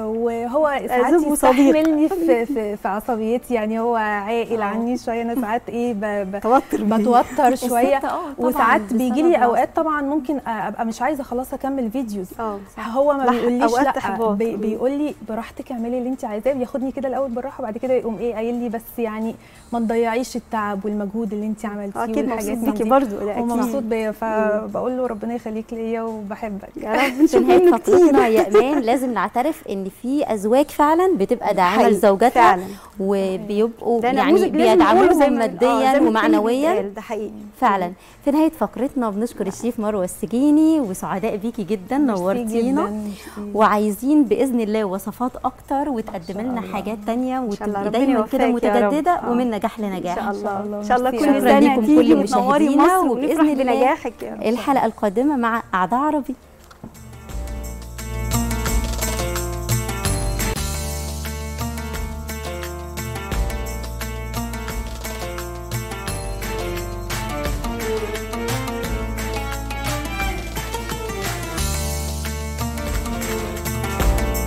S8: وهو ساعات
S9: زوج وصديق.
S8: يستحملني في, في, في عصبيتي يعني هو عاقل عني شويه انا ساعات ايه ب... ب...
S9: توتر
S8: بتوتر شويه
S7: الست، آه، طبعاً
S8: وساعات
S7: بسبب
S8: بيجي لي
S7: العصب.
S8: اوقات طبعا ممكن ابقى مش عايزه خلاص اكمل فيديوز
S9: اه صح
S8: هو ما
S9: لح-
S8: بيقوليش
S9: أوقات
S8: لا
S9: إحباط.
S8: بي
S9: مم.
S8: بيقول لي براحتك اعملي اللي انت عايزاه بياخدني كده الاول بالراحه وبعد كده يقوم ايه قايل لي بس يعني ما تضيعيش التعب والمجهود اللي انت عملتيه
S9: اكيد
S8: والحاجات
S9: مبسوط
S8: من
S9: بيكي
S8: دي.
S9: برضه ده
S8: هو
S9: اكيد
S8: مبسوط بيا فبقول له ربنا يخليك ليا وبحبك
S9: يا رب
S7: في
S9: نشوف
S7: نهايه
S9: منه كتير
S7: فقرتنا يا ايمان لازم نعترف ان في ازواج فعلا بتبقى داعمه
S9: حقيقي،
S7: لزوجاتها
S9: فعلا
S7: وبيبقوا
S9: ده
S7: يعني
S9: نموذج لازم نقوله
S7: بيدعموهم
S9: زي ما- آه، زي
S7: ماديا
S9: ما الكلمة
S7: ومعنويا
S9: بتتقال، ده حقيقي
S7: فعلا في نهايه فقرتنا بنشكر الشيف مروه السجيني وسعداء بيكي جدا
S8: ميرسي
S7: نورتينا
S8: جداً، ميرسي.
S7: وعايزين باذن الله وصفات اكتر وتقدم لنا
S8: الله.
S7: حاجات تانية
S9: شاء الله،
S7: وتبقي
S9: ربنا
S7: دايما كده
S9: يوفقك يا رب.
S7: متجدده
S9: آه.
S7: ومن نجاح
S9: ان
S7: لنجاح
S9: شاء الله
S8: الله.
S9: ان شاء الله
S8: ميرسي.
S9: كل
S7: شكراً
S9: سنه
S7: ليكم
S9: تيجي
S7: كل
S9: وتنوري
S7: مشاهدينا
S9: مصر
S7: وبإذن
S9: ونفرح
S7: الله
S9: بنجاحك يا رب
S7: الحلقه القادمه مع قعده عربي